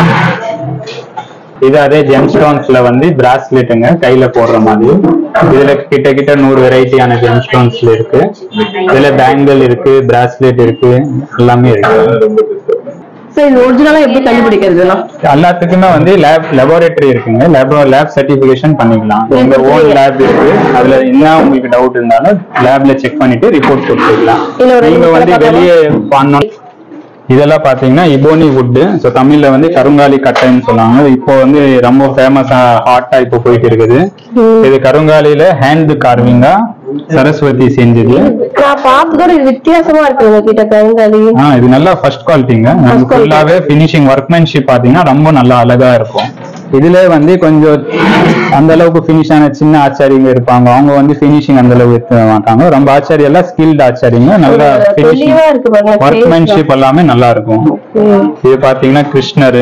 [SPEAKER 1] இது அதே ஜெம்ஸ்டோன்ஸ்ல வந்து பிராஸ்லெட்டுங்க கையில போடுற மாதிரி இதுல கிட்ட கிட்ட நூறு வெரைட்டியான ஜெம்ஸ்டோன்ஸ்ல இருக்கு இதுல பேங்கிள் இருக்கு பிராஸ்லெட் இருக்கு எல்லாமே இருக்கு
[SPEAKER 2] சார் இது ஒரிஜினலா எப்படி கண்டுபிடிக்கிறது இதெல்லாம்
[SPEAKER 1] எல்லாத்துக்குமே வந்து லேப் லெபார்டரி இருக்குங்க லேப் லேப் சர்டிபிகேஷன் பண்ணிக்கலாம் உங்க ஓன் லேப் இருக்கு அதுல என்ன உங்களுக்கு டவுட் இருந்தாலும் லேப்ல செக் பண்ணிட்டு ரிப்போர்ட் கொடுத்துக்கலாம்
[SPEAKER 2] இல்ல ஒரு
[SPEAKER 1] நீங்க வந்து
[SPEAKER 2] நிமிஷம்
[SPEAKER 1] வெளியே பண்ணணும் இதெல்லாம் பாத்தீங்கன்னா இபோனி வுட் ஸோ தமிழ்ல வந்து கருங்காலி கட்டைன்னு சொல்லுவாங்க இப்போ வந்து ரொம்ப ஃபேமஸா ஹாட்டா இப்போ போயிட்டு இருக்குது இது கருங்காலியில ஹேண்ட் கார்விங்கா சரஸ்வதி செஞ்சது
[SPEAKER 2] நான் பார்த்ததோட இது வித்தியாசமா இருக்கு உங்ககிட்ட கருங்காலி
[SPEAKER 1] ஆ இது நல்லா ஃபர்ஸ்ட் குவாலிட்டிங்க நம்ம ஃபுல்லாவே ஃபினிஷிங் ஒர்க்மேன்ஷிப் பாத்தீங்கன்னா ரொம்ப நல்லா அழகா இருக்கும் இதுல வந்து கொஞ்சம் அந்த அளவுக்கு ஃபினிஷ் ஆன சின்ன ஆச்சாரிங்க இருப்பாங்க அவங்க வந்து ஃபினிஷிங் அந்த அளவுக்கு எடுக்க மாட்டாங்க ரொம்ப ஆச்சாரி எல்லாம் ஸ்கில்ட் ஆச்சாரிங்க நல்லா ஃபினிஷிங்
[SPEAKER 2] தெளிவா இருக்கு பாருங்க face
[SPEAKER 1] ஒர்க்மேன்ஷிப் எல்லாமே நல்லா இருக்கும்
[SPEAKER 2] ம்.
[SPEAKER 1] இது பாத்தீங்கன்னா கிருஷ்ணர்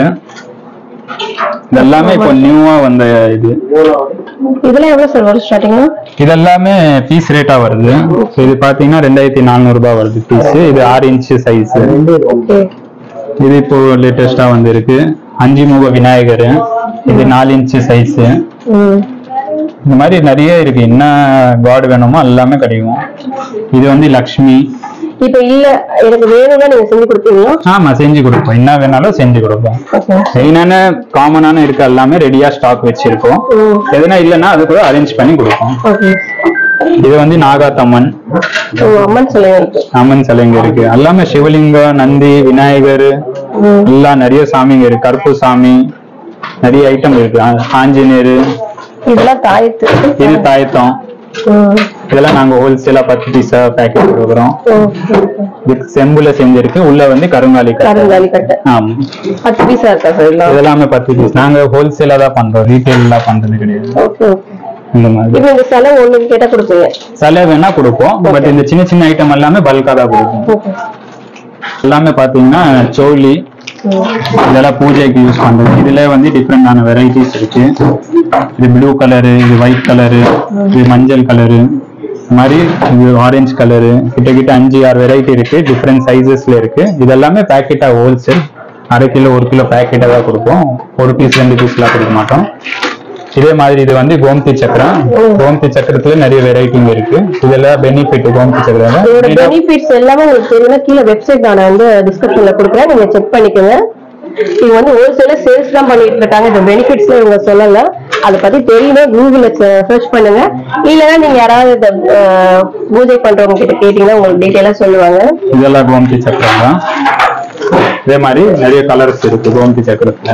[SPEAKER 1] இதெல்லாமே இப்போ நியூவா வந்த இது
[SPEAKER 2] இதெல்லாம் எவ்வளவு சார் வரும் ஸ்டார்டிங்
[SPEAKER 1] இதெல்லாமே பீஸ் ரேட்டா வருது So இது பாத்தீங்கன்னா ரெண்டாயிரத்தி நானூறு ரூபாய் வருது பீஸ் இது ஆறு இன்ச் சைஸ்
[SPEAKER 2] ஓகே
[SPEAKER 1] இது இப்போ லேட்டஸ்டா வந்திருக்கு அஞ்சு முக விநாயகர் இது நாலு இன்ச் சைஸ்
[SPEAKER 2] ம்
[SPEAKER 1] இந்த மாதிரி நிறைய இருக்கு என்ன காட் வேணுமோ எல்லாமே கிடைக்கும் இது வந்து லக்ஷ்மி
[SPEAKER 2] இப்ப இல்ல எனக்கு வேணும்னா நீங்க செஞ்சு கொடுப்பீங்களா
[SPEAKER 1] ஆமா செஞ்சு கொடுப்போம் என்ன வேணாலும் செஞ்சு கொடுப்போம்
[SPEAKER 2] ஓகே
[SPEAKER 1] மெயினான காமனான இருக்க எல்லாமே ரெடியா ஸ்டாக் வச்சிருக்கோம்
[SPEAKER 2] ம்
[SPEAKER 1] எதுனா இல்லைன்னா அது கூட அரேஞ்ச் பண்ணி கொடுப்போம்
[SPEAKER 2] ஓகே
[SPEAKER 1] இது வந்து நாகாத்தம்மன்
[SPEAKER 2] ஓ அம்மன் சொல்லுங்க எனக்கு
[SPEAKER 1] அம்மன் சிலைங்க இருக்கு எல்லாமே சிவலிங்கம் நந்தி விநாயகர்
[SPEAKER 2] ம்
[SPEAKER 1] எல்லாம் நிறைய சாமிங்க இருக்கு கருப்பு சாமி நிறைய ஐட்டம் இருக்கு ஆ- ஆஞ்சநேயர்
[SPEAKER 2] இதெல்லாம் தாயத்து
[SPEAKER 1] இது தாயத்தம்
[SPEAKER 2] ம்
[SPEAKER 1] இதெல்லாம் நாங்க ஹோல்சேலா பத்து பீஸா பேக்கெட் கொடுக்குறோம்
[SPEAKER 2] ஓகே
[SPEAKER 1] இது செம்புல செஞ்சிருக்கு உள்ள வந்து கருங்காலி கட்டை.
[SPEAKER 2] கருங்காலி கட்டை
[SPEAKER 1] ஆமா
[SPEAKER 2] பத்து பீஸா இருக்கா சார் எல்லாம்
[SPEAKER 1] இதெல்லாமே பத்து பீஸ் நாங்க ஹோல்சேலா தான் பண்றோம் ரீட்டைல் எல்லாம் பண்றது கிடையாது
[SPEAKER 2] ஓகே ஓகே
[SPEAKER 1] இந்த மாதிரி
[SPEAKER 2] இப்போ இந்த செலவு ஒண்ணு கேட்டா கொடுப்பீங்க
[SPEAKER 1] சில வேணா கொடுப்போம் பட் இந்த சின்ன சின்ன ஐட்டம் எல்லாமே பல்கா தான் கொடுப்போம்
[SPEAKER 2] ஓகே
[SPEAKER 1] எல்லாமே பாத்தீங்கன்னா சோலி இதெல்லாம் பூஜைக்கு யூஸ் பண்றது இதுல வந்து டிஃப்ரெண்டான வெரைட்டிஸ் இருக்கு இது ப்ளூ கலரு இது ஒயிட் கலரு இது மஞ்சள் கலரு இந்த மாதிரி இது ஆரஞ்சு கலரு கிட்ட கிட்ட அஞ்சு ஆறு வெரைட்டி இருக்கு டிஃப்ரெண்ட் சைஸஸ்ல இருக்கு இது எல்லாமே பேக்கெட்டா ஹோல்சேல் அரை கிலோ ஒரு கிலோ பேக்கெட்டா தான் கொடுப்போம் ஒரு பீஸ் ரெண்டு பீஸ்லாம் கொடுக்க மாட்டோம் இதே மாதிரி இது வந்து கோமதி சக்கரம் கோமதி சக்கரத்துல நிறைய வெரைட்டிங்க இருக்கு இதெல்லாம் பெனிஃபிட் கோமதி
[SPEAKER 2] இதோட
[SPEAKER 1] சக்கரம்
[SPEAKER 2] பெனிஃபிட்ஸ் எல்லாமே உங்களுக்கு தெரியும்னா கீழே வெப்சைட் நான் வந்து டிஸ்கிரிப்ஷன்ல கொடுக்குறேன் நீங்க செக் பண்ணிக்கோங்க இவங்க வந்து ஹோல்சேல சேல்ஸ் தான் பண்ணிட்டு இருக்காங்க இந்த பெனிஃபிட்ஸ்ல இவங்க சொல்லல அதை பத்தி தெரியணும் கூகுள்ல சர்ச் பண்ணுங்க இல்லைன்னா நீங்க யாராவது இந்த அஹ், பூஜை பண்றவங்க கிட்ட கேட்டீங்கன்னா உங்களுக்கு டீட்டெயிலா சொல்லுவாங்க
[SPEAKER 1] இதெல்லாம் கோமதி சக்கரம் தான் இதே மாதிரி நிறைய கலர்ஸ் இருக்கு கோமதி சக்கரத்துல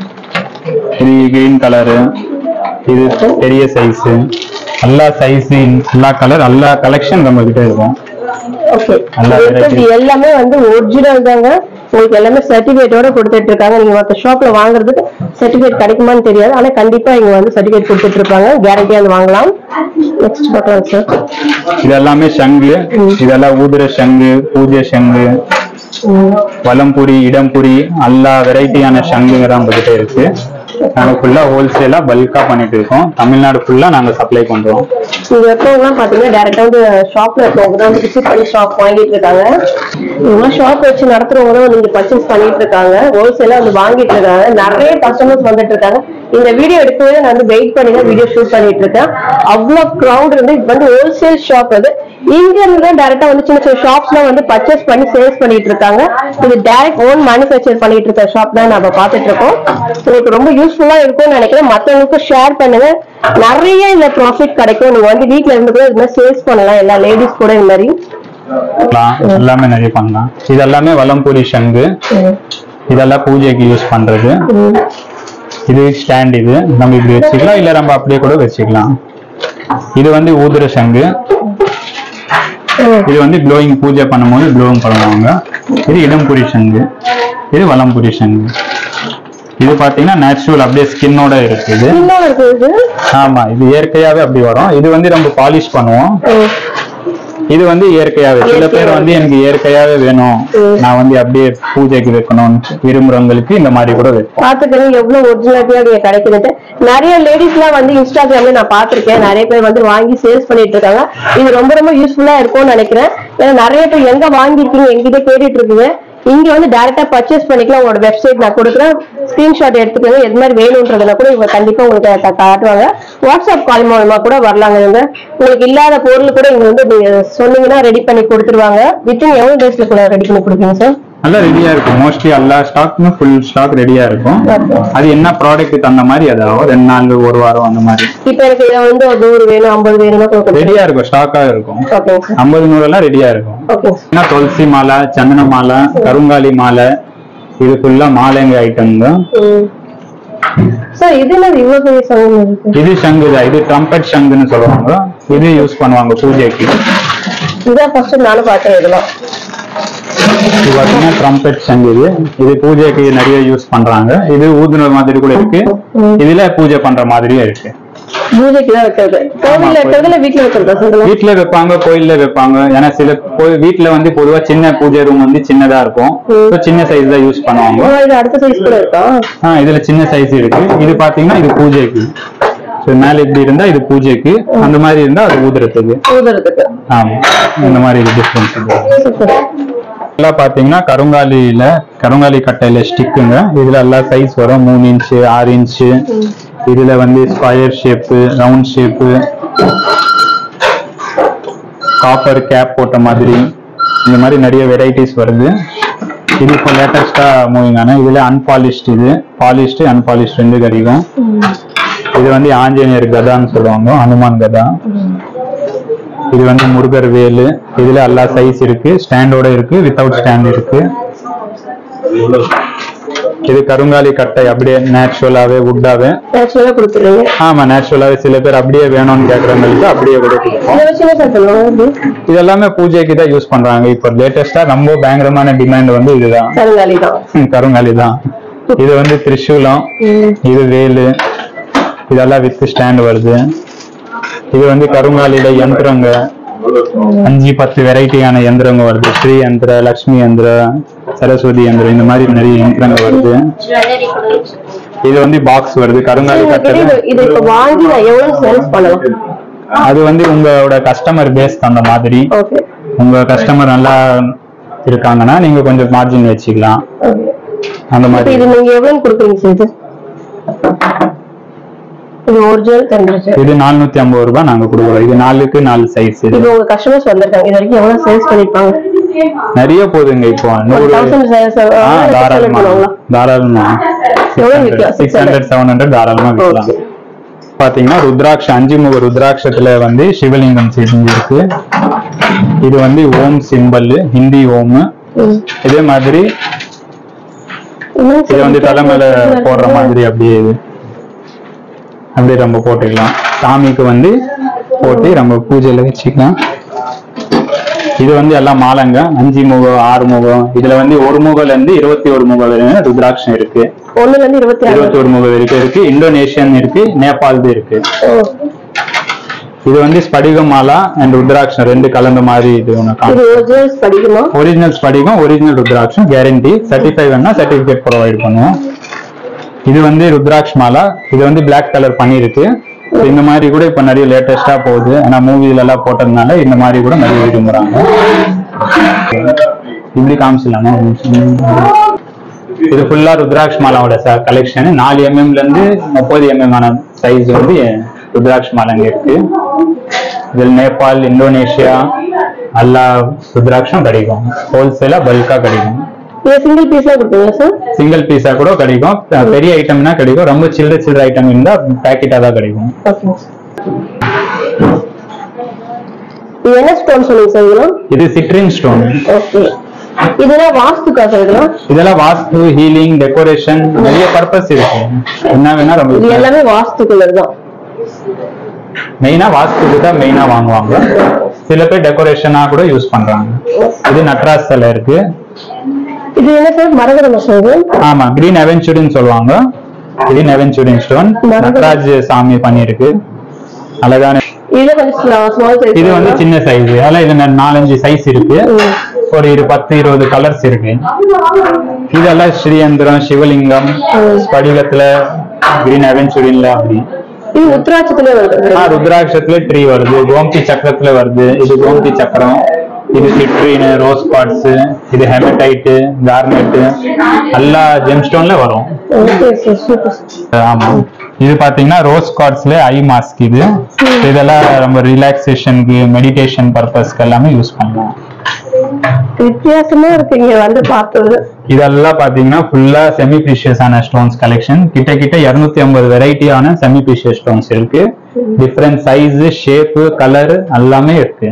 [SPEAKER 1] இது கிரீன் கலரு இது பெரிய சைஸ் எல்லா சைஸ் எல்லா கலர் எல்லா கலெக்ஷன் நம்ம கிட்ட இருக்கும்
[SPEAKER 2] ஓகே
[SPEAKER 1] நல்லா
[SPEAKER 2] இருக்கிறது எல்லாமே வந்து ஒரிஜினல் தாங்க உங்களுக்கு எல்லாமே சர்டிபிகேட்டோட கொடுத்துட்டு இருக்காங்க நீங்க மற்ற ஷாப்ல வாங்குறதுக்கு சர்டிபிகேட் கிடைக்குமான்னு தெரியாது ஆனா கண்டிப்பா இங்க வந்து சர்டிபிகேட் கொடுத்துட்டு இருப்பாங்க கேரண்டியா வந்து வாங்கலாம் நெக்ஸ்ட் பார்க்கலாம் சார்
[SPEAKER 1] இது எல்லாமே சங்கு இதெல்லாம் ஊதுற சங்கு பூஜை சங்கு வலம்புரி இடம்புரி எல்லா வெரைட்டியான சங்குங்க தான் நம்ம கிட்ட இருக்கு நாங்க ஃபுல்லா ஹோல்சேலா பல்கா பண்ணிட்டு இருக்கோம் தமிழ்நாடு ஃபுல்லா நாங்க சப்ளை பண்றோம்
[SPEAKER 2] இங்க இருக்கவங்கலாம் பாத்தீங்கன்னா டேரக்டா வந்து ஷாப்ல இருக்கவங்க தான் வந்து விசிட் பண்ணி ஷாப் வாங்கிட்டு இருக்காங்க இவங்க ஷாப் வச்சு நடத்துறவங்க தான் வந்து இங்க பர்ச்சேஸ் பண்ணிட்டு இருக்காங்க ஹோல்சேலா வந்து வாங்கிட்டு இருக்காங்க நிறைய கஸ்டமர்ஸ் வந்துட்டு இருக்காங்க இந்த வீடியோ எடுக்கவே நான் வந்து வெயிட் பண்ணி தான் வீடியோ ஷூட் பண்ணிட்டு இருக்கேன் அவ்வளவு க்ரௌட் இருந்து இது வந்து ஹோல்சேல் ஷாப் அது இங்க இருந்து தான் டேரக்டா வந்து சின்ன சின்ன ஷாப்ஸ்லாம் வந்து பர்ச்சேஸ் பண்ணி சேல்ஸ் பண்ணிட்டு இருக்காங்க இது டைரக்ட் ஓன் மேனுஃபேக்சர் பண்ணிட்டு இருக்க ஷாப் தான் நம்ம பார்த்துட்டு இருக்கோம் உங்களுக்கு ரொம்ப யூஸ்ஃபுல்லா இருக்கும்னு நினைக்கிறேன் மத்தவங்களுக்கு ஷேர் பண்ணுங்க நிறைய இந்த ப்ராஃபிட் கிடைக்கும் நீங்க வந்து வீட்ல இருந்து கூட இது மாதிரி சேல்ஸ் பண்ணலாம் எல்லா லேடிஸ் கூட இந்த மாதிரி
[SPEAKER 1] பண்ணலாம். எல்லாமே நிறைய பண்ணலாம் இது எல்லாமே வலம்புரி சங்கு இதெல்லாம் பூஜைக்கு யூஸ் பண்றது இது ஸ்டாண்ட் இது நம்ம இப்படி வச்சுக்கலாம் இல்ல நம்ம அப்படியே கூட வச்சுக்கலாம் இது வந்து ஊதுற சங்கு இது வந்து க்ளோயிங் பூஜை பண்ணும்போது க்ளோவிங் பண்ணுவாங்க இது இடம்புரி சங்கு இது வலம்புரி சங்கு இது பாத்தீங்கன்னா நேச்சுரல் அப்படியே ஸ்கின்னோட இருக்குது
[SPEAKER 2] இன்னும் இருக்கு இது
[SPEAKER 1] ஆமா இது இயற்கையாவே அப்படி வரும் இது வந்து நம்ம பாலிஷ் பண்ணுவோம்
[SPEAKER 2] ம்.
[SPEAKER 1] இது வந்து இயற்கையாவே சில பேர் வந்து எனக்கு இயற்கையாவே வேணும் நான் வந்து அப்படியே பூஜைக்கு வைக்கணும்னு விரும்புறவங்களுக்கு இந்த மாதிரி கூட வைப்போம்
[SPEAKER 2] பாத்துக்கணும் எவ்வளவு ஒரிஜினாலிட்டியா இங்க கிடைக்குதுட்டு நிறைய லேடிஸ் எல்லாம் வந்து இன்ஸ்டாகிராம்ல நான் பாத்திருக்கேன் நிறைய பேர் வந்து வாங்கி சேல்ஸ் பண்ணிட்டு இருக்காங்க இது ரொம்ப ரொம்ப யூஸ்ஃபுல்லா இருக்கும்னு நினைக்கிறேன் ஏன்னா நிறைய பேர் எங்க வாங்கியிருக்கீங்க எங்கிட்ட கேட்டுட்டு இருக்கீங்க இங்க வந்து டைரக்டா பர்ச்சேஸ் பண்ணிக்கலாம் உங்களோட வெப்சைட் நான் கொடுக்குறேன் ஸ்கிரீன்ஷாட் எடுத்துக்கோங்க எது மாதிரி வேணும்ன்றதுல கூட இவங்க கண்டிப்பா உங்களுக்கு கா- காட்டுவாங்க வாட்ஸ்அப் கால் மூலமா கூட வரலாங்க இவங்க உங்களுக்கு இல்லாத பொருள் கூட இங்க வந்து நீங்க சொன்னீங்கன்னா ரெடி பண்ணி கொடுத்துருவாங்க வித்தின் எவ்வளவு டேஸ்ல கூட ரெடி பண்ணி கொடுப்பீங்க சார்
[SPEAKER 1] நல்லா ரெடியா இருக்கும் மோஸ்ட்லி எல்லா ஸ்டாக்குமே ஃபுல் ஸ்டாக் ரெடியா இருக்கும் அது என்ன ப்ராடக்ட் தகுந்த மாதிரி அது ஆகும் ரெண்டு நாள் ஒரு வாரம் அந்த மாதிரி
[SPEAKER 2] இப்ப எனக்கு இதை வந்து ஒரு நூறு வேணும் ஐம்பது வேணும்னா கொடுக்குறேன்
[SPEAKER 1] ரெடியா இருக்கும் ஸ்டாக்கா இருக்கும்
[SPEAKER 2] ஓகேங்க சார்
[SPEAKER 1] ஐம்பது நூறு எல்லாம் ரெடியா இருக்கும்
[SPEAKER 2] ஓகே
[SPEAKER 1] என்ன துளசி மாலை சந்தன மாலை கருங்காலி மாலை இது ஃபுல்லா மாலைங்க ஐட்டம் தான்
[SPEAKER 2] சார் இது என்ன இவ்வளவு பெரிய சங்கம் இருக்கு
[SPEAKER 1] இது சங்கு தான் இது ட்ரம்பட் சங்குன்னு சொல்லுவாங்க இது யூஸ் பண்ணுவாங்க பூஜைக்கு
[SPEAKER 2] இதான் ஃபர்ஸ்ட் நானும் பார்த்தேன் இதெல்லாம்
[SPEAKER 1] இது பாத்தீங்கன்னா ட்ரம்பட் சங்கு இது இது பூஜைக்கு நிறைய யூஸ் பண்றாங்க இது ஊதுன மாதிரி கூட இருக்கு இதுல பூஜை பண்ற மாதிரியும் இருக்கு
[SPEAKER 2] பூஜைக்கு தான் வைக்கிறது கோவில்ல வைக்கிறதுல வீட்டுல வைக்கிறதா சார் இதெல்லாம்?
[SPEAKER 1] வீட்ல வைப்பாங்க கோயில்ல வைப்பாங்க ஏன்னா சில கோ- வீட்ல வந்து பொதுவா சின்ன பூஜை ரூம் வந்து சின்னதா இருக்கும் So சின்ன சைஸ் தான் யூஸ் பண்ணுவாங்க
[SPEAKER 2] ஓ, இது அடுத்த சைஸ் கூட இருக்கா
[SPEAKER 1] ஆ இதுல சின்ன சைஸ் இருக்கு இது பாத்தீங்கன்னா இது பூஜைக்கு ஸோ மேல இப்படி இருந்தா இது பூஜைக்கு அந்த மாதிரி இருந்தா அது ஊதுறதுக்கு
[SPEAKER 2] ஊதுறதுக்கு
[SPEAKER 1] ஆமா இந்த மாதிரி இது டிஃபரன்ஸ் இது
[SPEAKER 2] சூப்பர்
[SPEAKER 1] எல்லாம் பாத்தீங்கன்னா கருங்காலியில கருங்காலி கட்டையில ஸ்டிக்குங்க இதுல எல்லாம் சைஸ் வரும் மூணு இன்ச்சு ஆறு இன்ச்சு இதுல வந்து square shape round shape copper cap போட்ட மாதிரி இந்த மாதிரி நிறைய வெரைட்டிஸ் வருது இது இப்போ லேட்டஸ்டா மூவிங் ஆன இதுல அன்பாலிஷ்ட் இது பாலிஷ்டு அன்பாலிஷ்ட் ரெண்டு கிடைக்கும் இது வந்து ஆஞ்சநேயர் கதான்னு சொல்லுவாங்க ஹனுமான் கதா இது வந்து முருகர் வேலு இதுல எல்லா சைஸ் இருக்கு ஸ்டாண்டோட இருக்கு வித்தவுட் ஸ்டாண்ட் இருக்கு இது கருங்காலி கட்டை அப்படியே நேச்சுரலாவே வுட்டாவே
[SPEAKER 2] நேச்சுரலா கொடுத்துருங்க
[SPEAKER 1] ஆமா நேச்சுரலாவே சில பேர் அப்படியே வேணும்னு கேக்குறவங்களுக்கு அப்படியே கூட கொடுப்போம்
[SPEAKER 2] இதை வச்சு என்ன சார் பண்ணுவாங்க இது
[SPEAKER 1] இது எல்லாமே பூஜைக்கு தான் யூஸ் பண்றாங்க இப்போ லேட்டஸ்டா ரொம்ப பயங்கரமான டிமாண்ட் வந்து இதுதான்
[SPEAKER 2] கருங்காலி தான்
[SPEAKER 1] ம், கருங்காலி தான் இது வந்து திரிசூலம் இது வேலு இதெல்லாம் வித் ஸ்டாண்ட் வருது இது வந்து கருங்காலியில யந்திரங்க அஞ்சு பத்து வெரைட்டியான யந்திரங்க வருது ஸ்ரீ யந்திர லக்ஷ்மி யந்திர சரஸ்வதி யந்திரம் இந்த மாதிரி நிறைய யந்திரங்க வருது இது வந்து பாக்ஸ் வருது கருங்காலி
[SPEAKER 2] உங்ககிட்ட
[SPEAKER 1] கட்டல
[SPEAKER 2] இது- இது இப்ப வாங்கி நான் எவ்வளவு சேல்ஸ் பண்ணலாம்
[SPEAKER 1] அது வந்து உங்களோட கஸ்டமர் பேஸ் அந்த மாதிரி
[SPEAKER 2] ஓகே
[SPEAKER 1] உங்க கஸ்டமர் நல்லா இருக்காங்கன்னா நீங்க கொஞ்சம் மார்ஜின் வச்சுக்கலாம் அந்த
[SPEAKER 2] இப்ப
[SPEAKER 1] மாதிரி
[SPEAKER 2] இது நீங்க எவ்வளவு கொடுக்குறீங்க சார் இது இது ஒரிஜினல் டெம்பரேச்சர்
[SPEAKER 1] இது நானூத்தி ஐம்பது ரூபாய் நாங்க கொடுக்குறோம் இது நாலுக்கு நாலு சைஸ் இது
[SPEAKER 2] இப்போ உங்க கஸ்டமர்ஸ் வந்திருக்காங்க இது வரைக்கும் எவ்வளவு சேல்ஸ் பண்ணிருப்பாங்க
[SPEAKER 1] நிறைய போகுதுங்க இப்போ நூறு
[SPEAKER 2] தௌசண்ட் சேல்ஸ்
[SPEAKER 1] ஆ தாராளமா
[SPEAKER 2] பண்ணுவாங்களா
[SPEAKER 1] தாராளமா
[SPEAKER 2] எவ்வளவு விற்கும்?
[SPEAKER 1] சிக்ஸ் ஹண்ட்ரட் செவன் ஹண்ட்ரட் தாராளமா விற்கலாம்
[SPEAKER 2] Okay.
[SPEAKER 1] பாத்தீங்கன்னா ருத்ராட்ச அஞ்சு முக ருத்ராட்சத்துல வந்து சிவலிங்கம் செஞ்சிருக்கு இது வந்து ஓம் சிம்பல் ஹிந்தி ஓம் இதே மாதிரி இது வந்து தலைமையில போடுற மாதிரி அப்படியே இது அப்படியே நம்ம போட்டுக்கலாம் சாமிக்கு வந்து போட்டு நம்ம பூஜையில வச்சுக்கலாம் இது வந்து எல்லாம் மாலைங்க அஞ்சு முகம் ஆறு முகம் இதுல வந்து ஒரு முகல இருந்து இருபத்தி ஒரு முகம் வரையும் ருத்ராட்சம் இருக்கு
[SPEAKER 2] ஒண்ணுல இருந்து இருபத்தி ஆறு
[SPEAKER 1] இருபத்தி ஒரு முகம் வரைக்கும் இருக்கு இந்தோனேஷியன் இருக்கு நேபாள்து இருக்கு
[SPEAKER 2] ஓ,
[SPEAKER 1] இது வந்து ஸ்படிக மாலா அண்ட் ருத்ராட்சம் ரெண்டு கலந்த மாதிரி இது ஒன்று
[SPEAKER 2] இது ஒரிஜினல் படிக்குமா
[SPEAKER 1] ஒரிஜினல் ஸ்படிகம் ஒரிஜினல் ருத்ராட்சம் கேரண்டி சர்டிஃபை வேணா சர்டிபிகேட் ப்ரொவைட் பண்ணுவோம் இது வந்து ருத்ராட்ச மாலா இது வந்து பிளாக் கலர் பண்ணிருக்கு So இந்த மாதிரி கூட இப்ப நிறைய லேட்டஸ்டா போகுது ஏன்னா மூவில எல்லாம் போட்டதுனால இந்த மாதிரி கூட நிறைய விரும்புறாங்க இப்படி காமிச்சிடலாமா ஒரு நிமிஷம். இது ஃபுல்லா ருத்ராட்ச மாலாவோட கலெக்ஷன் நாலு எம்எம்ல இருந்து முப்பது எம்எம் ஆன சைஸ் வந்து ருத்ராட்ச மாலைங்க இருக்கு இதில் நேபாள் இந்தோனேஷியா எல்லா ருத்ராட்சம் கிடைக்கும் ஹோல்சேலா பல்கா கிடைக்கும்
[SPEAKER 2] இது சிங்கிள் பீஸ்ல கொடுப்பீங்களா சார்
[SPEAKER 1] சிங்கிள் பீஸா கூட கிடைக்கும் அஹ் பெரிய ஐட்டம்னா கிடைக்கும் ரொம்ப சில்லற சில்லற ஐட்டம் இருந்தா பேக்கெட்டா தான் கிடைக்கும்
[SPEAKER 2] ஓகே இது என்ன ஸ்டோன் சொல்லுங்க சார் இதெல்லாம்
[SPEAKER 1] இது சிட்ரின் ஸ்டோன்
[SPEAKER 2] ஓகே இதெல்லாம் வாஸ்துக்கா சார் இதெல்லாம்
[SPEAKER 1] இதெல்லாம் வாஸ்து ஹீலிங் டெக்கரேஷன் நிறைய பர்பஸ் இருக்கு என்ன வேணா
[SPEAKER 2] இது
[SPEAKER 1] ரொம்ப
[SPEAKER 2] எல்லாமே வாஸ்துக்குள்ளது தான்
[SPEAKER 1] மெயினா வாஸ்துக்கு தான் மெயினா வாங்குவாங்க சில பேர் டெக்கரேஷனா கூட யூஸ் பண்றாங்க இது நட்ராஜ் சிலை இருக்கு
[SPEAKER 2] இது என்ன சார் மரகத சார் இது
[SPEAKER 1] ஆமா கிரீன் அவென்ச்சுரின்னு சொல்லுவாங்க கிரீன் அவென்ச்சுரின் ஸ்டோன்
[SPEAKER 2] மரகத-
[SPEAKER 1] நட்ராஜ் சாமி பண்ணிருக்கு அழகான
[SPEAKER 2] இது கொஞ்சம் ஸ்மால் சைஸ்
[SPEAKER 1] இது வந்து சின்ன சைஸ் அதெல்லாம் இது நா- நாலஞ்சு சைஸ் இருக்கு ஒரு இரு பத்து இருபது கலர்ஸ் இருக்கு இதெல்லாம் ஸ்ரீயந்திரம் சிவலிங்கம் ஸ்படிகத்துல கிரீன் அவென்ச்சுரின்ல அப்படி
[SPEAKER 2] இது உத்ராட்சத்திலே வருது
[SPEAKER 1] ஆ, ருத்ராட்சத்துல ட்ரீ வருது கோமதி சக்கரத்துல வருது இது கோமதி சக்கரம் இது சிட்ரின் ரோஸ் பாட்ஸ் இது ஹெமடைட் கார்னெட் எல்லா ஜெம்ஸ்டோன்ல வரும்
[SPEAKER 2] ஓகே சார் சூப்பர்
[SPEAKER 1] ஆமா இது பாத்தீங்கன்னா ரோஸ் கார்ட்ஸ்ல ஐ மாஸ்க் இது இதெல்லாம் நம்ம ரிலாக்ஸேஷனுக்கு மெடிடேஷன் பர்பஸ்க்கு எல்லாமே யூஸ் பண்ணலாம்
[SPEAKER 2] வித்தியாசமா இருக்கு இங்க வந்து பார்த்தது
[SPEAKER 1] இதெல்லாம் பாத்தீங்கன்னா ஃபுல்லா செமி ஆன ஸ்டோன்ஸ் கலெக்ஷன் கிட்ட கிட்ட 250 ஐம்பது வெரைட்டியான செமி ப்ரீஷியஸ் ஸ்டோன்ஸ் இருக்கு டிஃப்ரெண்ட் சைஸ் ஷேப் கலர் எல்லாமே இருக்கு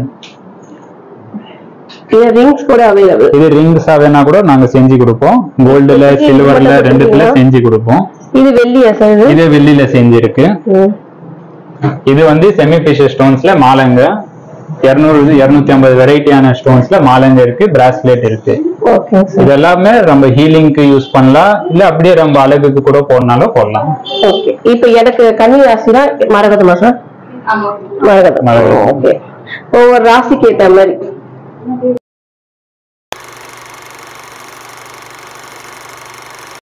[SPEAKER 2] இது ரிங்ஸ் கூட அவைலபிள்
[SPEAKER 1] இது ரிங்ஸா வேணா கூட நாங்க செஞ்சு கொடுப்போம் கோல்டுல சில்வர்ல ரெண்டுத்துல செஞ்சு கொடுப்போம்
[SPEAKER 2] இது வெள்ளியா சார் இது
[SPEAKER 1] இது வெள்ளியில செஞ்சிருக்கு
[SPEAKER 2] ம்.
[SPEAKER 1] இது வந்து செமி ப்ரீஷியஸ் ஸ்டோன்ஸ்ல மாலங்க இருநூறு இருநூத்தி ஐம்பது வெரைட்டியான ஸ்டோன்ஸ்ல மாலங்க இருக்கு பிராஸ்லெட் இருக்கு
[SPEAKER 2] ஓகே சார்
[SPEAKER 1] இது எல்லாமே நம்ம ஹீலிங்க்கு யூஸ் பண்ணலாம் இல்ல அப்படியே நம்ம அழகுக்கு கூட போடனாலும் போடலாம்
[SPEAKER 2] ஓகே இப்போ எனக்கு கன்னி ராசினா மரகதமா சார் மரகதம்
[SPEAKER 1] மரகதம்.
[SPEAKER 2] ஓகே ஒவ்வொரு ராசிக்கு ஏத்த மாதிரி